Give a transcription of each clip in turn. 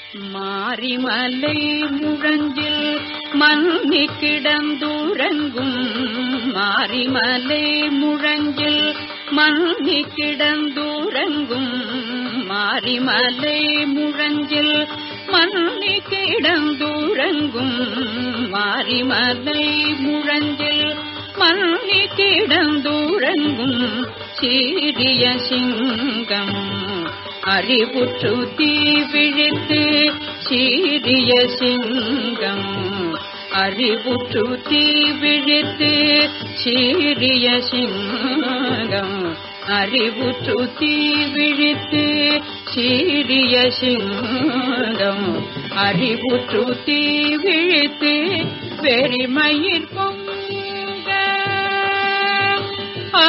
மாரிமலை முழஞ்சில் மன்னி கிடந்துறங்கும் மாரிமலை முழஞ்சில் மன்னி கிடந்துறங்கும் மாரிமலை முழஞ்சில் மன்னி கிடந்துறங்கும் மாரிமலை முழஞ்சில் மன்னி கிடந்துறங்கும் சீரிய சிங்கம் அறிவுற்று தீ விழித்து சீரிய சிங்கம் அறிவுற்று தீ விழித்து சீரிய சிங்கம் அறிவுற்று தீ விழித்து சீரிய சிங்கம் அறிவுற்று தீ விழித்து வெறிமயிர் பொங்க ஆ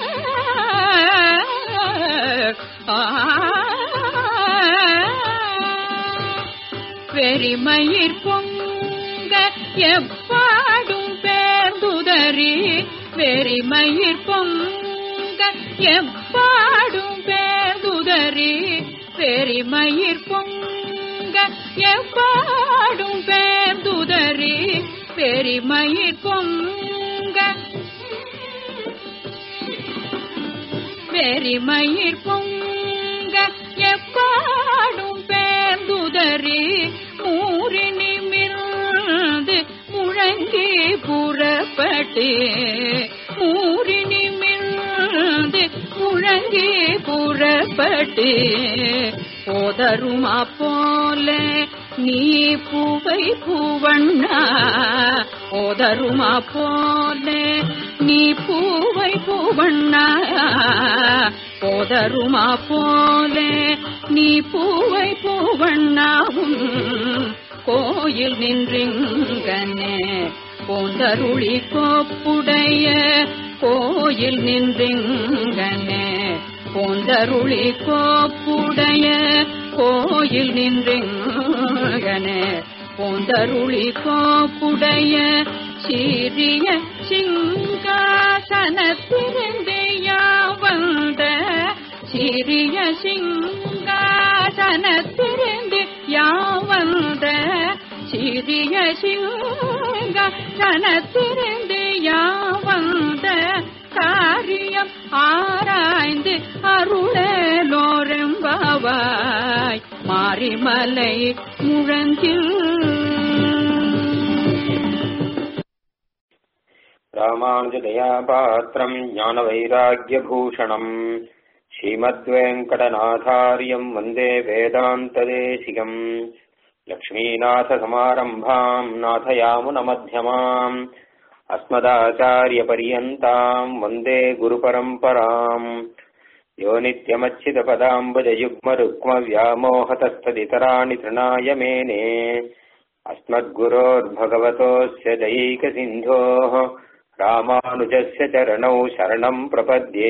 வெறிமயிர் பொங்க எப்பாடும் பேர்ந்துதறி வெறிமயிர் பொங்க எப்பாடும் பேர்ந்துதறி வெறிமயிர் பொங்க எப்பாடும் பேர்ந்துதறி வெறிமயிர் பொங்க வெறிமயிர் பொங்க எப்பாடும் பேர்ந்துதறி மூறினி மிர்ந்து முழங்கி புறப்பட்டு மூறினி மிர்ந்து முழங்கி புறப்பட்டு போதருமா போல நீ பூவை பூவண்ணா போதருமா போல நீ பூவை பூவண்ணா போதருமா போல நீ பூவை பூவண்ணாவும் கோயில் நின்றிங்கனே போந்தருளி கோப்புடைய கோயில் நின்றிங்கனே போந்தருளி கோப்புடைய கோயில் நின்றிங்கனே போந்தருளி கோப்புடைய சீரிய சிங்காசனத்திருந்தே யாவந்த சிறிய சிங்காசனத்திருந்து யாவந்த சிறிய சிங்காசனத்திருந்து யாவந்த காரியம் ஆராய்ந்து அருளலோரம்பாவாய் மாரிமலை முழஞ்சில் रामानुजदयापात्रम् ज्ञानवैराग्यभूषणम् श्रीमद्वेङ्कटनाथार्यम् वन्दे वेदान्तदेशिकम् लक्ष्मीनाथसमारम्भाम् नाथयामुनमध्यमाम् अस्मदाचार्यपर्यन्ताम् वन्दे गुरुपरम्पराम् यो नित्यमच्युतपदाम्बुजयुग्मरुक्मव्यामोहतस्तदितराणि तृणाय मेने अस्मद्गुरोर्भगवतोऽस्य दैकसिन्धोः रामानुजस्य चरणौ शरणम् प्रपद्ये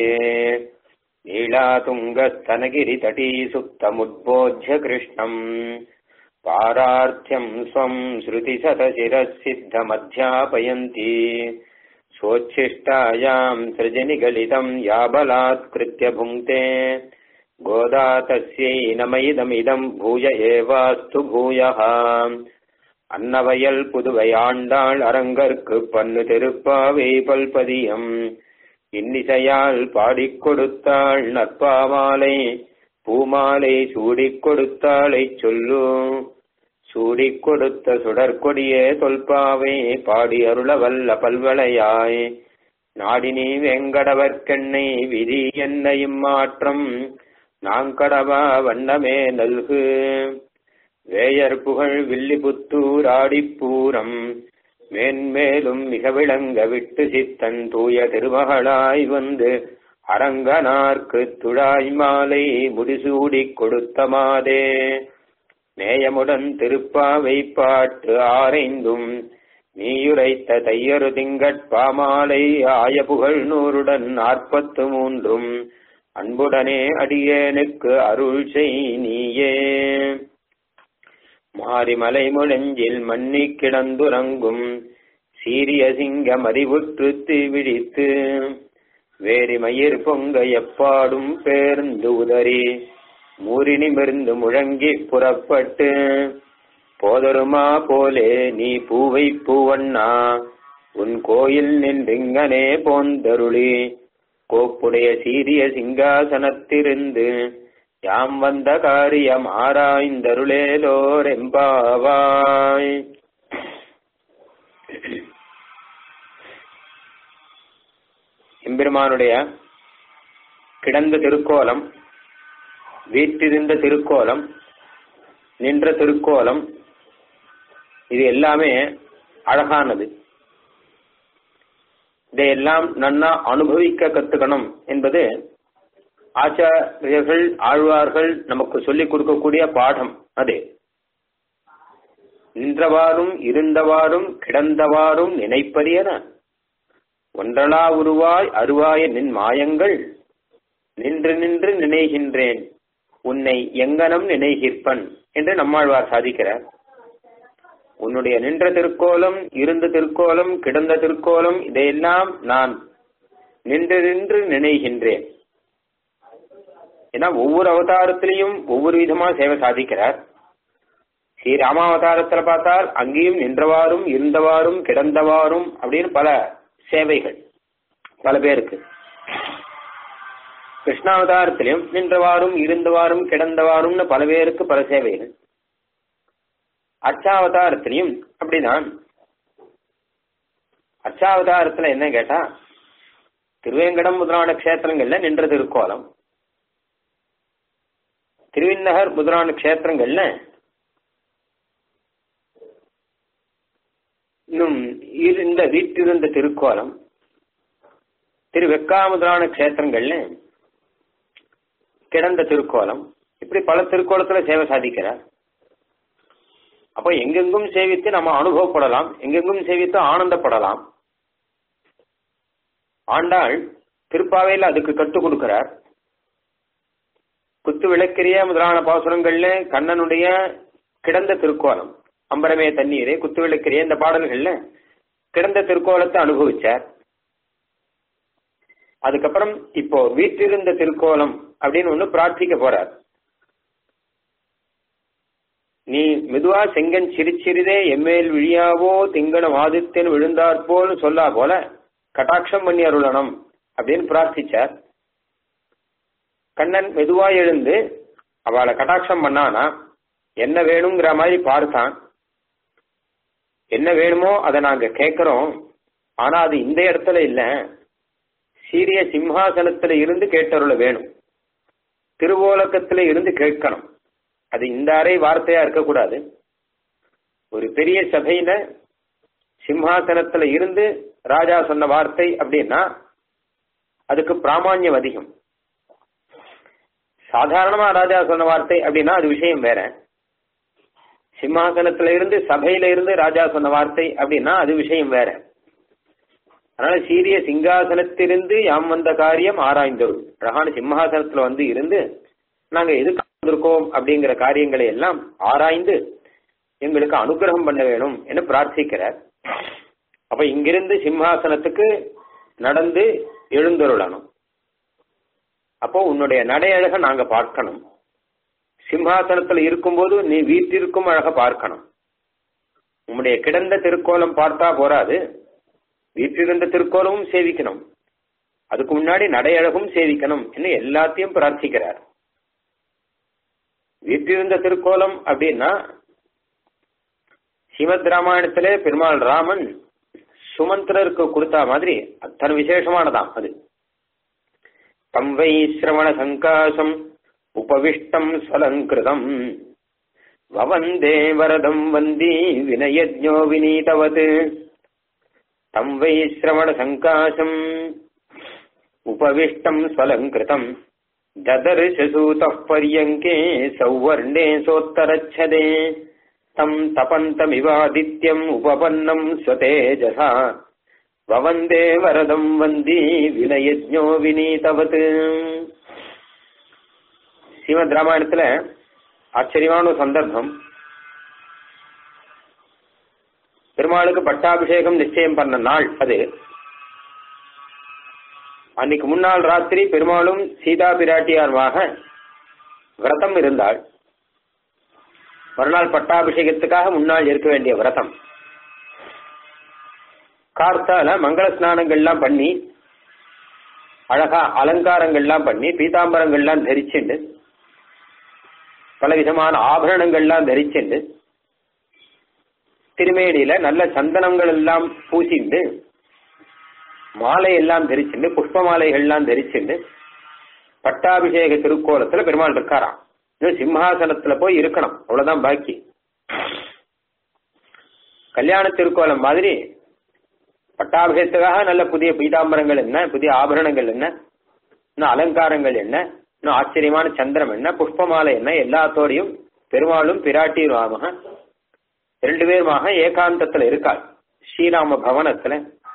नीलातुङ्गस्तनगिरितटी सुप्तमुद्बोध्य कृष्णम् पारार्थ्यम् स्वम् श्रुतिशतशिरः सिद्धमध्यापयन्ती स्वोच्छिष्टायाम् सृजनिगलितम् या बलात्कृत्य भुङ्क्ते गोदा तस्यै नमैदमिदम् भूय एवास्तु भूयः அன்னவயல் புதுவையாண்டாள் அரங்கற்கு பன்னு திருப்பாவை பல்பதியம் இன்னிசையால் பாடிக் கொடுத்தாள் நற்பாமாலை பூமாலை சூடிக் கொடுத்தாளைச் சொல்லு சூடிக் கொடுத்த சுடற்கொடியே தொல்பாவை பாடி அருள வல்ல பல்வளையாய் நாடினி வெங்கடவர்க்கெண்ணை விதி என்னையும் மாற்றம் நாங்கடவா வண்ணமே நல்கு வேயர் புகழ் வில்லிபுத்தூர் ஆடிப்பூரம் மேன்மேலும் மிக விளங்க விட்டு சித்தன் தூய திருமகளாய் வந்து அரங்கனார்க்கு துழாய் மாலை முடிசூடிக் கொடுத்த மாதே நேயமுடன் திருப்பாவை பாட்டு ஆரைந்தும் நீயுரைத்த தையரு திங்கட் பாமாலை ஆய புகழ் நூறுடன் நாற்பத்து மூன்றும் அன்புடனே அடியேனுக்கு அருள் செய் நீயே மாரிமலை முழஞ்சில் மன்னி கிடந்துறங்கும் சீரிய சிங்கம் அறிவுற்று தீவிழித்து வேரி மயிர் பொங்க எப்பாடும் பேர்ந்து உதறி மூரினிமிருந்து முழங்கி புறப்பட்டு போதருமா போலே நீ பூவை பூவண்ணா உன் கோயில் நின்றிங்கனே போந்தருளி கோப்புடைய சீரிய சிங்காசனத்திருந்து யாம் வந்த காரியம் ஆராய்ந்தருளேலோர் எம்பாவாய் எம்பெருமானுடைய கிடந்த திருக்கோலம் வீற்றிருந்த திருக்கோலம் நின்ற திருக்கோலம் இது எல்லாமே அழகானது இதையெல்லாம் நன்னா அனுபவிக்க கத்துக்கணும் என்பது ஆச்சாரியர்கள் ஆழ்வார்கள் நமக்கு சொல்லிக் கொடுக்கக்கூடிய பாடம் அது நின்றவாறும் இருந்தவாறும் கிடந்தவாறும் நினைப்பரியன ஒன்றலா உருவாய் அருவாய நின் மாயங்கள் நின்று நின்று நினைகின்றேன் உன்னை எங்கனம் நினைகிற்பன் என்று நம்மாழ்வார் சாதிக்கிறார் உன்னுடைய நின்ற திருக்கோலம் இருந்த திருக்கோலம் கிடந்த திருக்கோலம் இதையெல்லாம் நான் நின்று நின்று நினைகின்றேன் ஏன்னா ஒவ்வொரு அவதாரத்திலையும் ஒவ்வொரு விதமா சேவை சாதிக்கிறார் ஸ்ரீ ராமாவதாரத்துல பார்த்தால் அங்கேயும் நின்றவாறும் இருந்தவாறும் கிடந்தவாறும் அப்படின்னு பல சேவைகள் பல பேருக்கு கிருஷ்ணாவதாரத்திலையும் நின்றவாறும் இருந்தவாறும் கிடந்தவாறும்னு பல பேருக்கு பல சேவைகள் அச்சாவதாரத்திலையும் அப்படிதான் அச்சாவதாரத்துல என்ன கேட்டா திருவேங்கடம் முதலான கஷேத்திரங்கள்ல நின்ற திருக்கோலம் திருவிண்ணகர் முதலான கஷேத்திரங்கள்ல இன்னும் இருந்த வீட்டிருந்த திருக்கோலம் திரு வெக்கா முதலான கஷேத்திரங்கள்ல கிடந்த திருக்கோலம் இப்படி பல திருக்கோலத்துல சேவை சாதிக்கிறார் அப்போ எங்கெங்கும் சேவித்து நம்ம அனுபவப்படலாம் எங்கெங்கும் சேவித்து ஆனந்தப்படலாம் ஆண்டாள் திருப்பாவையில் அதுக்கு கற்றுக் கொடுக்கிறார் குத்து விளக்கிரிய முதலான பாசுரங்கள்ல கண்ணனுடைய கிடந்த திருக்கோலம் அம்பரமே தண்ணீரே குத்து விளக்கிரிய இந்த பாடல்கள்ல கிடந்த திருக்கோலத்தை அனுபவிச்சார் அதுக்கப்புறம் இப்போ வீற்றிருந்த திருக்கோலம் அப்படின்னு ஒண்ணு பிரார்த்திக்க போறார் நீ மெதுவா செங்கன் சிரிச்சிறிதே எம்மேல் விழியாவோ திங்கணம் ஆதித்தன் விழுந்தாற்போல் சொல்லா போல கட்டாட்சம் பண்ணி அருளணும் அப்படின்னு பிரார்த்திச்சார் கண்ணன் மெதுவா எழுந்து அவளை கட்டாட்சம் பண்ணானா என்ன வேணுங்கிற மாதிரி பார்த்தான் என்ன வேணுமோ அதை நாங்க கேட்கிறோம் ஆனா அது இந்த இடத்துல இல்ல சீரிய சிம்ஹாசனத்துல இருந்து கேட்டருள வேணும் திருவோலக்கத்துல இருந்து கேட்கணும் அது இந்த அறை வார்த்தையா இருக்கக்கூடாது ஒரு பெரிய சபையில சிம்ஹாசனத்துல இருந்து ராஜா சொன்ன வார்த்தை அப்படின்னா அதுக்கு பிராமான்யம் அதிகம் சாதாரணமா ராஜா சொன்ன வார்த்தை அப்படின்னா அது விஷயம் வேற சிம்மாசனத்துல இருந்து சபையில இருந்து ராஜா சொன்ன வார்த்தை அப்படின்னா அது விஷயம் வேற அதனால சீரிய சிங்காசனத்திலிருந்து யாம் வந்த காரியம் ஆராய்ந்தருள் அழகான சிம்மாசனத்துல வந்து இருந்து நாங்க எதுக்கு வந்திருக்கோம் அப்படிங்கிற காரியங்களை எல்லாம் ஆராய்ந்து எங்களுக்கு அனுகிரகம் பண்ண வேணும் என்று பிரார்த்திக்கிறார் அப்ப இங்கிருந்து சிம்ஹாசனத்துக்கு நடந்து எழுந்தருளணும் அப்போ உன்னுடைய நடையழக நாங்க பார்க்கணும் சிம்ஹாசனத்துல இருக்கும்போது நீ வீட்டிற்கும் அழக பார்க்கணும் உன்னுடைய கிடந்த திருக்கோலம் பார்த்தா போராது வீட்டிலிருந்த திருக்கோலமும் சேவிக்கணும் அதுக்கு முன்னாடி நடையழகும் சேவிக்கணும் என்று எல்லாத்தையும் பிரார்த்திக்கிறார் வீட்டிருந்த திருக்கோலம் அப்படின்னா ஸ்ரீமத் ராமாயணத்திலே பெருமாள் ராமன் சுமந்திரருக்கு கொடுத்த மாதிரி அத்தனை விசேஷமானதாம் அது தம் வை சிரவண சங்காசம் உபவிஷ்டம் ஸ்வலங்கிருதம் வவந்தே வரதம் வந்தி வினயஜோ வினீதவத் தம் வை சிரவண சங்காசம் உபவிஷ்டம் ஸ்வலங்கிருதம் ददर्शसूतः पर्यङ्के सौवर्णे सोत्तरच्छदे तम् तपन्तमिवादित्यम् उपपन्नम् स्वतेजसा ववन्दे वरदम् वन्दी विनयज्ञो வினீதவத் ஸ்ரீமத் ராமாயணத்துல ஆச்சரியமான ஒரு சந்தர்ப்பம் பெருமாளுக்கு பட்டாபிஷேகம் நிச்சயம் பண்ண நாள் அது அன்னைக்கு முன்னாள் ராத்திரி பெருமாளும் சீதா பிராட்டியாருமாக விரதம் இருந்தாள் மறுநாள் பட்டாபிஷேகத்துக்காக முன்னாள் இருக்க வேண்டிய விரதம் கார்த்தால மங்கள ஸ்நானங்கள்லாம் பண்ணி அழகா அலங்காரங்கள்லாம் பண்ணி பீதாம்பரங்கள்லாம் தரிச்சுண்டு பலவிதமான ஆபரணங்கள்லாம் தரிச்சுண்டு திருமேனியில நல்ல சந்தனங்கள் எல்லாம் பூசிண்டு மாலை எல்லாம் தரிச்சுண்டு புஷ்ப மாலைகள்லாம் தரிச்சுண்டு பட்டாபிஷேக திருக்கோலத்துல பெருமாள் இருக்காராம் இன்னும் சிம்ஹாசனத்துல போய் இருக்கணும் அவ்வளவுதான் பாக்கி கல்யாண திருக்கோலம் மாதிரி பட்டாபிஷேகத்துக்காக நல்ல புதிய பீதாம்பரங்கள் என்ன புதிய ஆபரணங்கள் என்ன இன்னும் அலங்காரங்கள் என்ன இன்னும் ஆச்சரியமான சந்திரம் என்ன புஷ்பமாலை என்ன எல்லாத்தோடையும் பெருமாளும் பிராட்டியுமாக ரெண்டு பேருமாக ஏகாந்தத்துல இருக்காள் ஸ்ரீராம பவனத்துல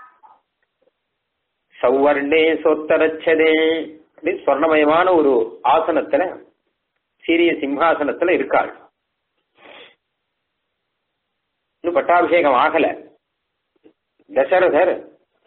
சௌவர்ணே சொத்தரச்சதே அப்படின்னு சொர்ணமயமான ஒரு ஆசனத்துல சீரிய சிம்ஹாசனத்துல இருக்காள் இன்னும் பட்டாபிஷேகம் ஆகல தசரதர்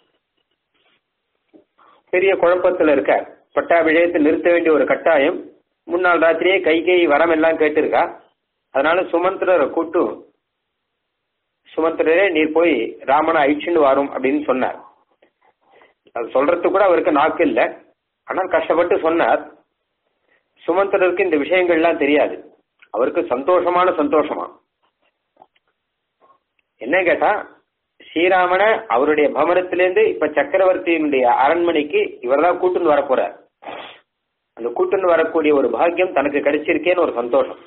பெரிய குழப்பத்துல இருக்கார் பட்டாபிஷேகத்தை நிறுத்த வேண்டிய ஒரு கட்டாயம் முன்னாள் ராத்திரியே கை கை வரம் எல்லாம் கேட்டிருக்கா அதனால சுமந்திரரை கூட்டு சுமந்திரரே நீர் போய் ராமனை அழிச்சுண்டு வரும் அப்படின்னு சொன்னார் அது சொல்றதுக்கு கூட அவருக்கு நாக்கு இல்லை ஆனால் கஷ்டப்பட்டு சொன்னார் சுமந்திரருக்கு இந்த விஷயங்கள்லாம் தெரியாது அவருக்கு சந்தோஷமான சந்தோஷமா என்ன கேட்டா ஸ்ரீராமனை அவருடைய பவனத்திலேருந்து இப்ப சக்கரவர்த்தியினுடைய அரண்மனைக்கு இவர்தான் கூட்டுன்னு வர போறார் அந்த கூட்டுன்னு வரக்கூடிய ஒரு பாக்கியம் தனக்கு கிடைச்சிருக்கேன்னு ஒரு சந்தோஷம்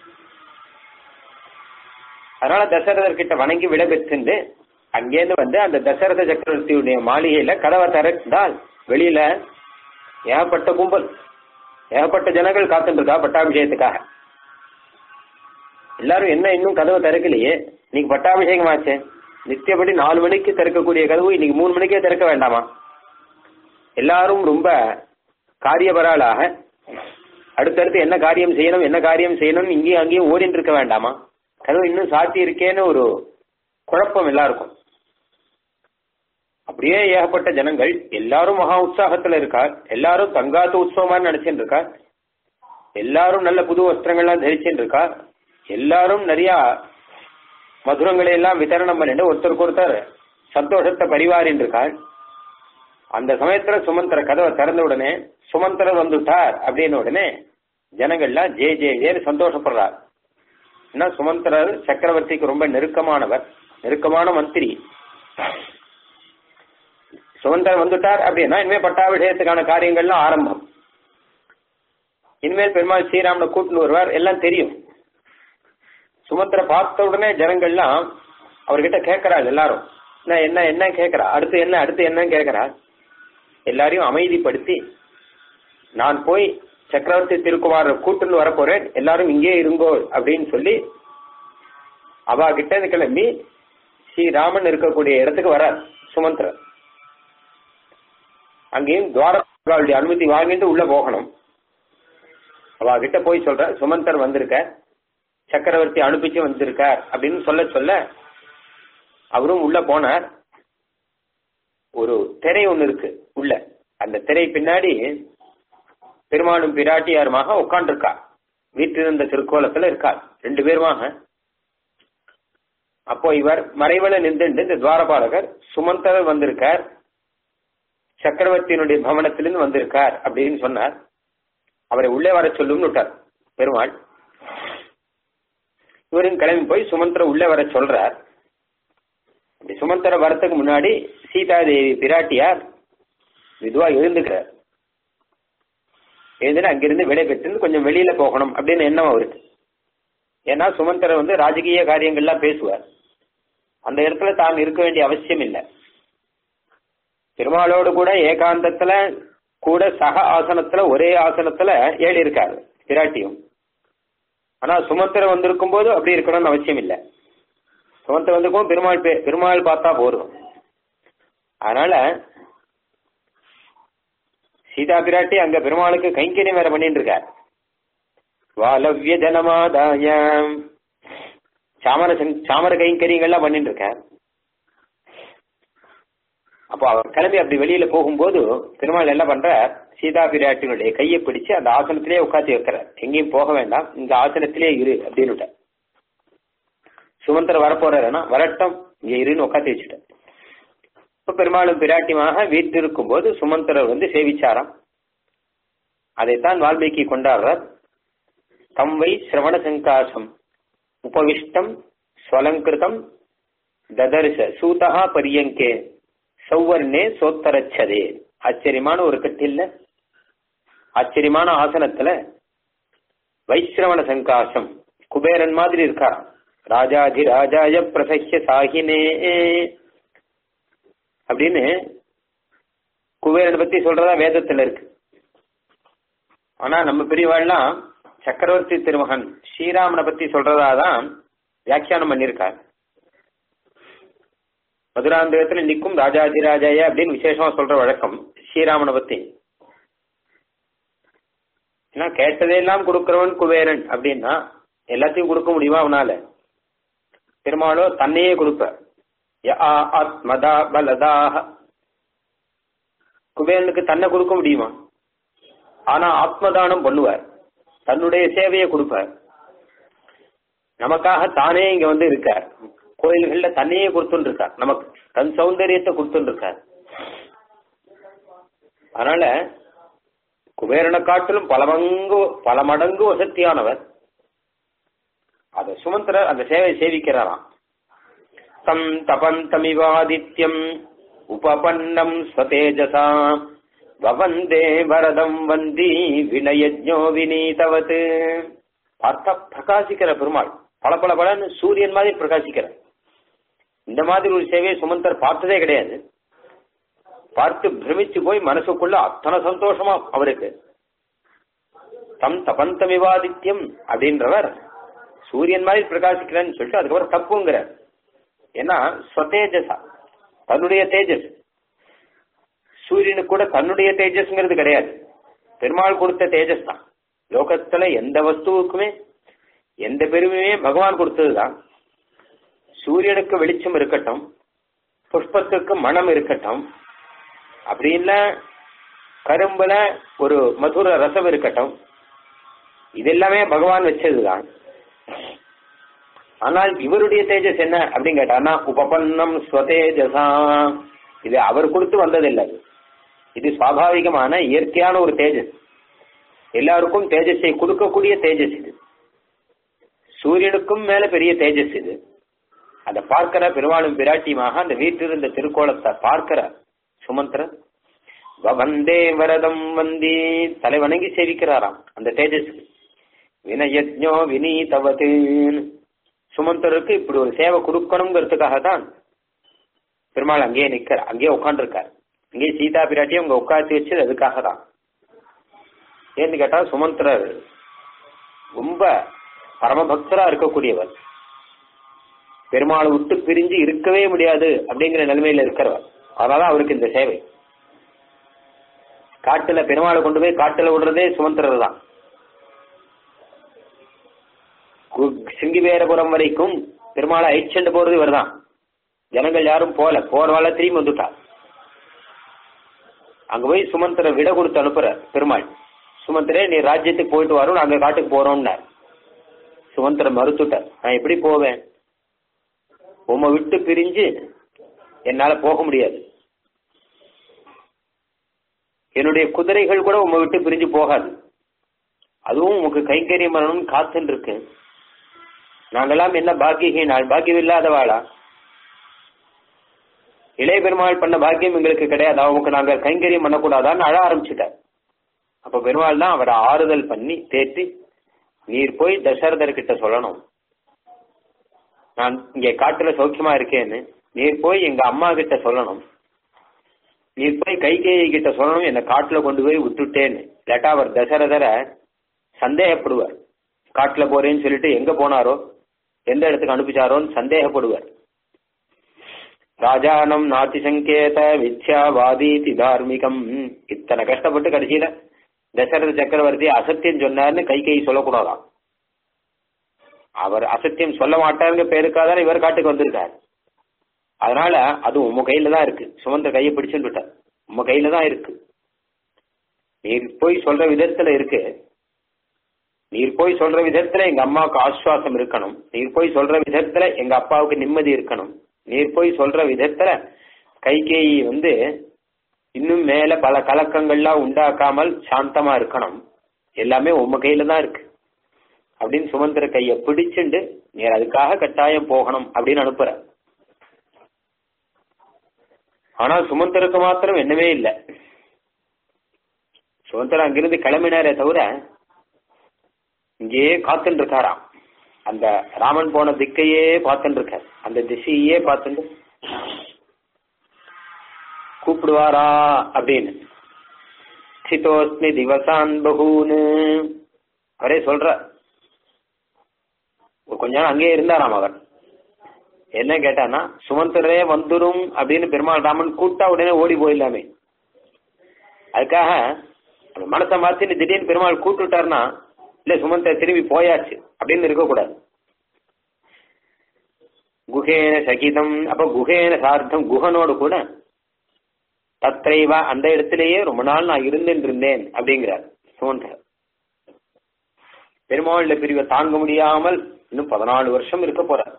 அதனால தசரதர் கிட்ட வணங்கி விட பெற்றுண்டு அங்கேருந்து வந்து அந்த தசரத சக்கரவர்த்தியுடைய மாளிகையில கதவை திறந்தால் வெளியில ஏகப்பட்ட கும்பல் ஏகப்பட்ட ஜனங்கள் காத்துட்டு இருக்கா பட்டாபிஷேகத்துக்காக எல்லாரும் என்ன இன்னும் கதவை திறக்கலையே இன்னைக்கு பட்டாபிஷேகம் ஆச்சே நித்தியப்படி நாலு மணிக்கு திறக்கக்கூடிய கதவு இன்னைக்கு மூணு மணிக்கே திறக்க வேண்டாமா எல்லாரும் ரொம்ப காரியபராளாக அடுத்தடுத்து என்ன காரியம் செய்யணும் என்ன காரியம் செய்யணும் இங்கேயும் அங்கேயும் ஓடிட்டு இருக்க வேண்டாமா கதவு இன்னும் சாத்தி இருக்கேன்னு ஒரு குழப்பம் எல்லாருக்கும் அப்படியே ஏகப்பட்ட ஜனங்கள் எல்லாரும் மகா உற்சாகத்துல இருக்கா எல்லாரும் தங்காத்து உற்சவமா நினைச்சுட்டு இருக்கா எல்லாரும் நல்ல புது வஸ்திரங்கள்லாம் தரிச்சுட்டு இருக்கா எல்லாரும் நிறைய மதுரங்களை எல்லாம் விதரணம் பண்ணிட்டு ஒருத்தருக்கு ஒருத்தர் சந்தோஷத்தை பரிவாரின்னு இருக்காள் அந்த சமயத்துல சுமந்திர கதவை திறந்த உடனே சுமந்திரர் வந்துட்டார் அப்படின்னு உடனே ஜனங்கள்லாம் ஜே ஜே ஜேன்னு சந்தோஷப்படுறார் ஏன்னா சுமந்திரர் சக்கரவர்த்திக்கு ரொம்ப நெருக்கமானவர் நெருக்கமான மந்திரி சுமந்திரர் வந்துட்டார் அப்படின்னா இனிமேல் பட்டாபிஷேகத்துக்கான காரியங்கள்லாம் ஆரம்பம் இனிமேல் பெருமாள் ஸ்ரீராமனை கூட்டின்னு வருவார் எல்லாம் தெரியும் சுமந்திர பார்த்த உடனே ஜனங்கள்லாம் அவர்கிட்ட கேட்கறாள் எல்லாரும் என்ன என்ன என்ன கேட்கறா அடுத்து என்ன அடுத்து என்னன்னு கேட்கறா எல்லாரையும் அமைதிப்படுத்தி நான் போய் சக்கரவர்த்தி திருக்குமார கூட்டுன்னு வர போறேன் எல்லாரும் இங்கே இருங்கோ அப்படின்னு சொல்லி அவ கிட்ட இருந்து கிளம்பி ஸ்ரீராமன் இருக்கக்கூடிய இடத்துக்கு வரார் சுமந்திரர் அங்கேயும் துவாரகாவுடைய அனுமதி வாங்கிட்டு உள்ள போகணும் அவ கிட்ட போய் சொல்ற சுமந்தர் வந்திருக்க சக்கரவர்த்தி அனுப்பிச்சு வந்திருக்கார் அப்படின்னு சொல்ல சொல்ல அவரும் உள்ள போனார் ஒரு திரை ஒண்ணு இருக்கு உள்ள அந்த திரை பின்னாடி பெருமானும் பிராட்டியாருமாக உட்காண்டிருக்கா வீட்டிலிருந்த திருக்கோலத்துல இருக்கார் ரெண்டு பேருமாக அப்போ இவர் மறைவல நின்று இந்த துவாரபாலகர் சுமந்தர் வந்திருக்கார் சக்கரவர்த்தியினுடைய பவனத்திலிருந்து வந்திருக்கார் அப்படின்னு சொன்னார் அவரை உள்ளே வர சொல்லும்னு விட்டார் பெருமாள் இவரும் கிளம்பி போய் சுமந்திர உள்ளே வர சொல்றார் அப்படி சுமந்திர வரத்துக்கு முன்னாடி சீதாதேவி பிராட்டியார் மெதுவா எழுந்துக்கிறார் எழுந்துட்டு அங்கிருந்து விடை பெற்று கொஞ்சம் வெளியில போகணும் அப்படின்னு எண்ணம் அவருக்கு ஏன்னா சுமந்தர் வந்து ராஜகீய காரியங்கள்லாம் பேசுவார் அந்த இடத்துல தான் இருக்க வேண்டிய அவசியம் இல்லை பெருமாளோடு கூட ஏகாந்தத்துல கூட சக ஆசனத்துல ஒரே ஆசனத்துல ஏழு இருக்காரு பிராட்டியும் ஆனா சுமத்திர வந்திருக்கும் போது அப்படி இருக்கணும்னு அவசியம் இல்லை சுமத்திர வந்திருக்கும் பெருமாள் பே- பெருமாள் பார்த்தா போதும் அதனால சீதா பிராட்டி அங்க பெருமாளுக்கு கைங்கரியம் வேற பண்ணிட்டு இருக்கார் வாலவ்ய ஜனமாதாய சாமர சங்- சாமர கைங்கரியங்கள்லாம் பண்ணிட்டு இருக்கார் அப்போ அவர் கிளம்பி அப்படி வெளியில போகும்போது பெருமாள் என்ன பண்ற சீதா பிராட்டினுடைய கையை பிடிச்சு அந்த ஆசனத்திலே உட்காந்து வைக்கிறார் எங்கேயும் போக வேண்டாம் இந்த ஆசனத்திலே இரு அப்படின்னு சுமந்தர் வரப்போறாருன்னா வரட்டும் இங்க இருன்னு உட்காந்து வச்சுட்டேன் இப்ப பெருமாளும் பிராட்டியமாக வீட்டிருக்கும் போது சுமந்தரர் வந்து சேவிச்சாராம் அதைத்தான் வால்மீகி கொண்டாடுறார் தம் வை சிரவண சங்காசம் உபவிஷ்டம் ஸ்வலங்கிருதம் ததர்ச சூதகா பரியங்கே சௌவர்ணே சோத்தரச்சதே ஆச்சரியமான ஒரு கட்டில்ல ஆச்சரியமான ஆசனத்துல வைஸ்ரவண சங்காசம் குபேரன் மாதிரி இருக்காராம் ராஜாதி ராஜாய பிரசஹ்ய சாகினே அப்படின்னு குபேரனை பத்தி சொல்றதா வேதத்துல இருக்கு ஆனா நம்ம பெரியவாள்லாம் சக்கரவர்த்தி திருமகன் ஸ்ரீராமனை பத்தி சொல்றதா தான் வியாக்கியானம் பண்ணியிருக்கார் மதுராந்தகத்துல நிற்கும் ராஜாதிராஜாய அப்படின்னு விசேஷமா சொல்ற வழக்கம் ஸ்ரீராமனை பத்தி ஏன்னா கேட்டதையெல்லாம் கொடுக்கிறவன் குபேரன் அப்படின்னா எல்லாத்தையும் கொடுக்க முடியுமா அவனால பெருமாளோ தன்னையே கொடுப்ப ஆத்மதா பலதாக குபேரனுக்கு தன்னை கொடுக்க முடியுமா ஆனா ஆத்மதானம் பண்ணுவார் தன்னுடைய சேவையை கொடுப்பார் நமக்காக தானே இங்க வந்து இருக்கார் கோயில்கள்ல தன்னையே கொடுத்துட்டு இருக்கார் நமக்கு தன் சௌந்தரியத்தை கொடுத்துட்டு இருக்கார் அதனால குபேரனை காட்டிலும் பல மங்கு பல மடங்கு வசத்தியானவர் அத சுமந்திரர் அந்த சேவை சேவிக்கிறாராம் தம் தபந்தமிவாதித்யம் உபபன்னம் ஸ்வதேஜசா வவந்தே வரதம் வந்தி வினயஜோ வினீதவத் பார்த்தா பிரகாசிக்கிற பெருமாள் பல பல பலன்னு சூரியன் மாதிரி பிரகாசிக்கிற இந்த மாதிரி ஒரு சேவையை சுமந்தர் பார்த்ததே கிடையாது பார்த்து பிரமிச்சு போய் மனசுக்குள்ள அத்தனை சந்தோஷமா அவருக்கு தம் தபந்தமிவாதித்யம் அப்படின்றவர் சூரியன் மாதிரி பிரகாசிக்கிறேன்னு சொல்லிட்டு அதுக்கப்புறம் தப்புங்கிறார் ஏன்னா ஸ்வதேஜசா தன்னுடைய தேஜஸ் சூரியனுக்கு கூட தன்னுடைய தேஜஸ்ங்கிறது கிடையாது பெருமாள் கொடுத்த தேஜஸ் தான் லோகத்துல எந்த வஸ்துவுக்குமே எந்த பெருமையுமே பகவான் கொடுத்ததுதான் சூரியனுக்கு வெளிச்சம் இருக்கட்டும் புஷ்பத்துக்கு மனம் இருக்கட்டும் அப்படி இல்ல கரும்புல ஒரு மதுர ரசம் இருக்கட்டும் இதெல்லாமே பகவான் வச்சதுதான் ஆனால் இவருடைய தேஜஸ் என்ன அப்படின்னு கேட்டானா உபபன்னம் ஸ்வதேஜசா இது அவர் கொடுத்து வந்ததில்லை இது சுவாபாவிகமான இயற்கையான ஒரு தேஜஸ் எல்லாருக்கும் தேஜஸை கொடுக்கக்கூடிய தேஜஸ் இது சூரியனுக்கும் மேல பெரிய தேஜஸ் இது அதை பார்க்கிற பெருமாளும் பிராட்டியுமாக அந்த வீட்டிலிருந்த திருக்கோலத்தை பார்க்கிற சுமந்திர வந்தே வரதம் வந்தி தலை வணங்கி சேவிக்கிறாராம் அந்த தேஜஸ் வினயஜோ வினீதவது சுமந்தருக்கு இப்படி ஒரு சேவை கொடுக்கணுங்கிறதுக்காக தான் பெருமாள் அங்கேயே நிக்கிற அங்கேயே உட்காந்துருக்கார் அங்கேயே சீதா பிராட்டியும் அங்க உட்காந்து வச்சது அதுக்காக தான் ஏன்னு கேட்டா சுமந்திரர் ரொம்ப பரமபக்தரா இருக்கக்கூடியவர் பெருமாளை விட்டு பிரிஞ்சு இருக்கவே முடியாது அப்படிங்கிற நிலைமையில இருக்கிறவர் அதனால அவருக்கு இந்த சேவை காட்டுல பெருமாளை கொண்டு போய் காட்டுல விடுறதே சுமந்திரர் தான் சிங்கிவேரபுரம் வரைக்கும் பெருமாளை அழிச்செண்டு போறது இவர் தான் ஜனங்கள் யாரும் போல போறவாள திரும்பி வந்துட்டா அங்க போய் சுமந்திர விட கொடுத்து அனுப்புற பெருமாள் சுமந்திரே நீ ராஜ்யத்துக்கு போயிட்டு வரும் நாங்க காட்டுக்கு போறோம்னார் சுமந்திரம் மறுத்துட்டார் நான் எப்படி போவேன் உம்மை விட்டு பிரிஞ்சு என்னால போக முடியாது என்னுடைய குதிரைகள் கூட உம்மை விட்டு பிரிஞ்சு போகாது அதுவும் உமக்கு கைங்கரியம் பண்ணணும்னு காத்துன்னு இருக்கு நாங்கெல்லாம் என்ன பாக்கியஹீனாள் பாக்கியம் இல்லாதவாளா இளைய பெருமாள் பண்ண பாக்கியம் எங்களுக்கு கிடையாது அவங்களுக்கு நாங்க கைங்கரியம் பண்ணக்கூடாதான்னு அழ ஆரம்பிச்சுட்டார் அப்ப பெருமாள் தான் அவரை ஆறுதல் பண்ணி தேற்றி நீர் போய் தசரதர் கிட்ட சொல்லணும் நான் இங்க காட்டுல சௌக்கியமா இருக்கேன்னு நீர் போய் எங்க அம்மா கிட்ட சொல்லணும் நீர் போய் கைகேயி கிட்ட சொல்லணும் என்ன காட்டுல கொண்டு போய் விட்டுட்டேன்னு இல்லாட்டா அவர் தசரதரை சந்தேகப்படுவார் காட்டுல போறேன்னு சொல்லிட்டு எங்க போனாரோ எந்த இடத்துக்கு அனுப்பிச்சாரோன்னு சந்தேகப்படுவார் ராஜானம் நாத்தி சங்கேத வித்யாவாதீதி தார்மிகம் இத்தனை கஷ்டப்பட்டு கடைசியில தசரத சக்கரவர்த்தி அசத்தியம் சொன்னார்னு கை கை சொல்லக்கூடாதாம் அவர் அசத்தியம் சொல்ல மாட்டாருங்க பேருக்காக இவர் காட்டுக்கு வந்திருக்கார் அதனால அது உம்ம கையில தான் இருக்கு சுமந்த கையை பிடிச்சுட்டு விட்டார் உம்ம கையில தான் இருக்கு நீர் போய் சொல்ற விதத்துல இருக்கு நீர் போய் சொல்ற விதத்துல எங்க அம்மாவுக்கு ஆஸ்வாசம் இருக்கணும் நீர் போய் சொல்ற விதத்துல எங்க அப்பாவுக்கு நிம்மதி இருக்கணும் நீர் போய் சொல்ற விதத்துல கைகேயி வந்து இன்னும் மேல பல கலக்கங்கள்லாம் உண்டாக்காமல் சாந்தமா இருக்கணும் எல்லாமே உம்ம கையில தான் இருக்கு அப்படின்னு சுமந்திர கைய பிடிச்சுண்டு நீர் அதுக்காக கட்டாயம் போகணும் அப்படின்னு அனுப்புற ஆனா சுமந்தருக்கு மாத்திரம் என்னவே இல்லை சுமந்தர் அங்கிருந்து கிளம்பினாரே தவிர இங்கேயே காத்துட்டு இருக்காராம் அந்த ராமன் போன திக்கையே பார்த்துட்டு இருக்கார் அந்த திசையே பார்த்துட்டு கூப்பிடுவாரா அப்படின்னு சிதோஸ்மி திவசான் பகூன்னு அவரே சொல்ற கொஞ்ச நாள் அங்கேயே இருந்தாராம் அவர் என்ன கேட்டானா சுமந்தரே வந்துரும் அப்படின்னு பெருமாள் ராமன் கூட்டா உடனே ஓடி போயிடலாமே அதுக்காக மனசை மாத்தின்னு திடீர்னு பெருமாள் கூட்டுட்டாருன்னா இல்ல சுமந்த திரும்பி போயாச்சு அப்படின்னு இருக்கக்கூடாது குகேன சகிதம் அப்ப குகேன சார்த்தம் குஹனோடு கூட தத்ரைவா அந்த இடத்திலேயே ரொம்ப நாள் நான் இருந்துட்டு இருந்தேன் அப்படிங்கிறார் சுமந்தர் பெருமாளுடைய பிரிவை தாங்க முடியாமல் இன்னும் பதினாலு வருஷம் இருக்க போறார்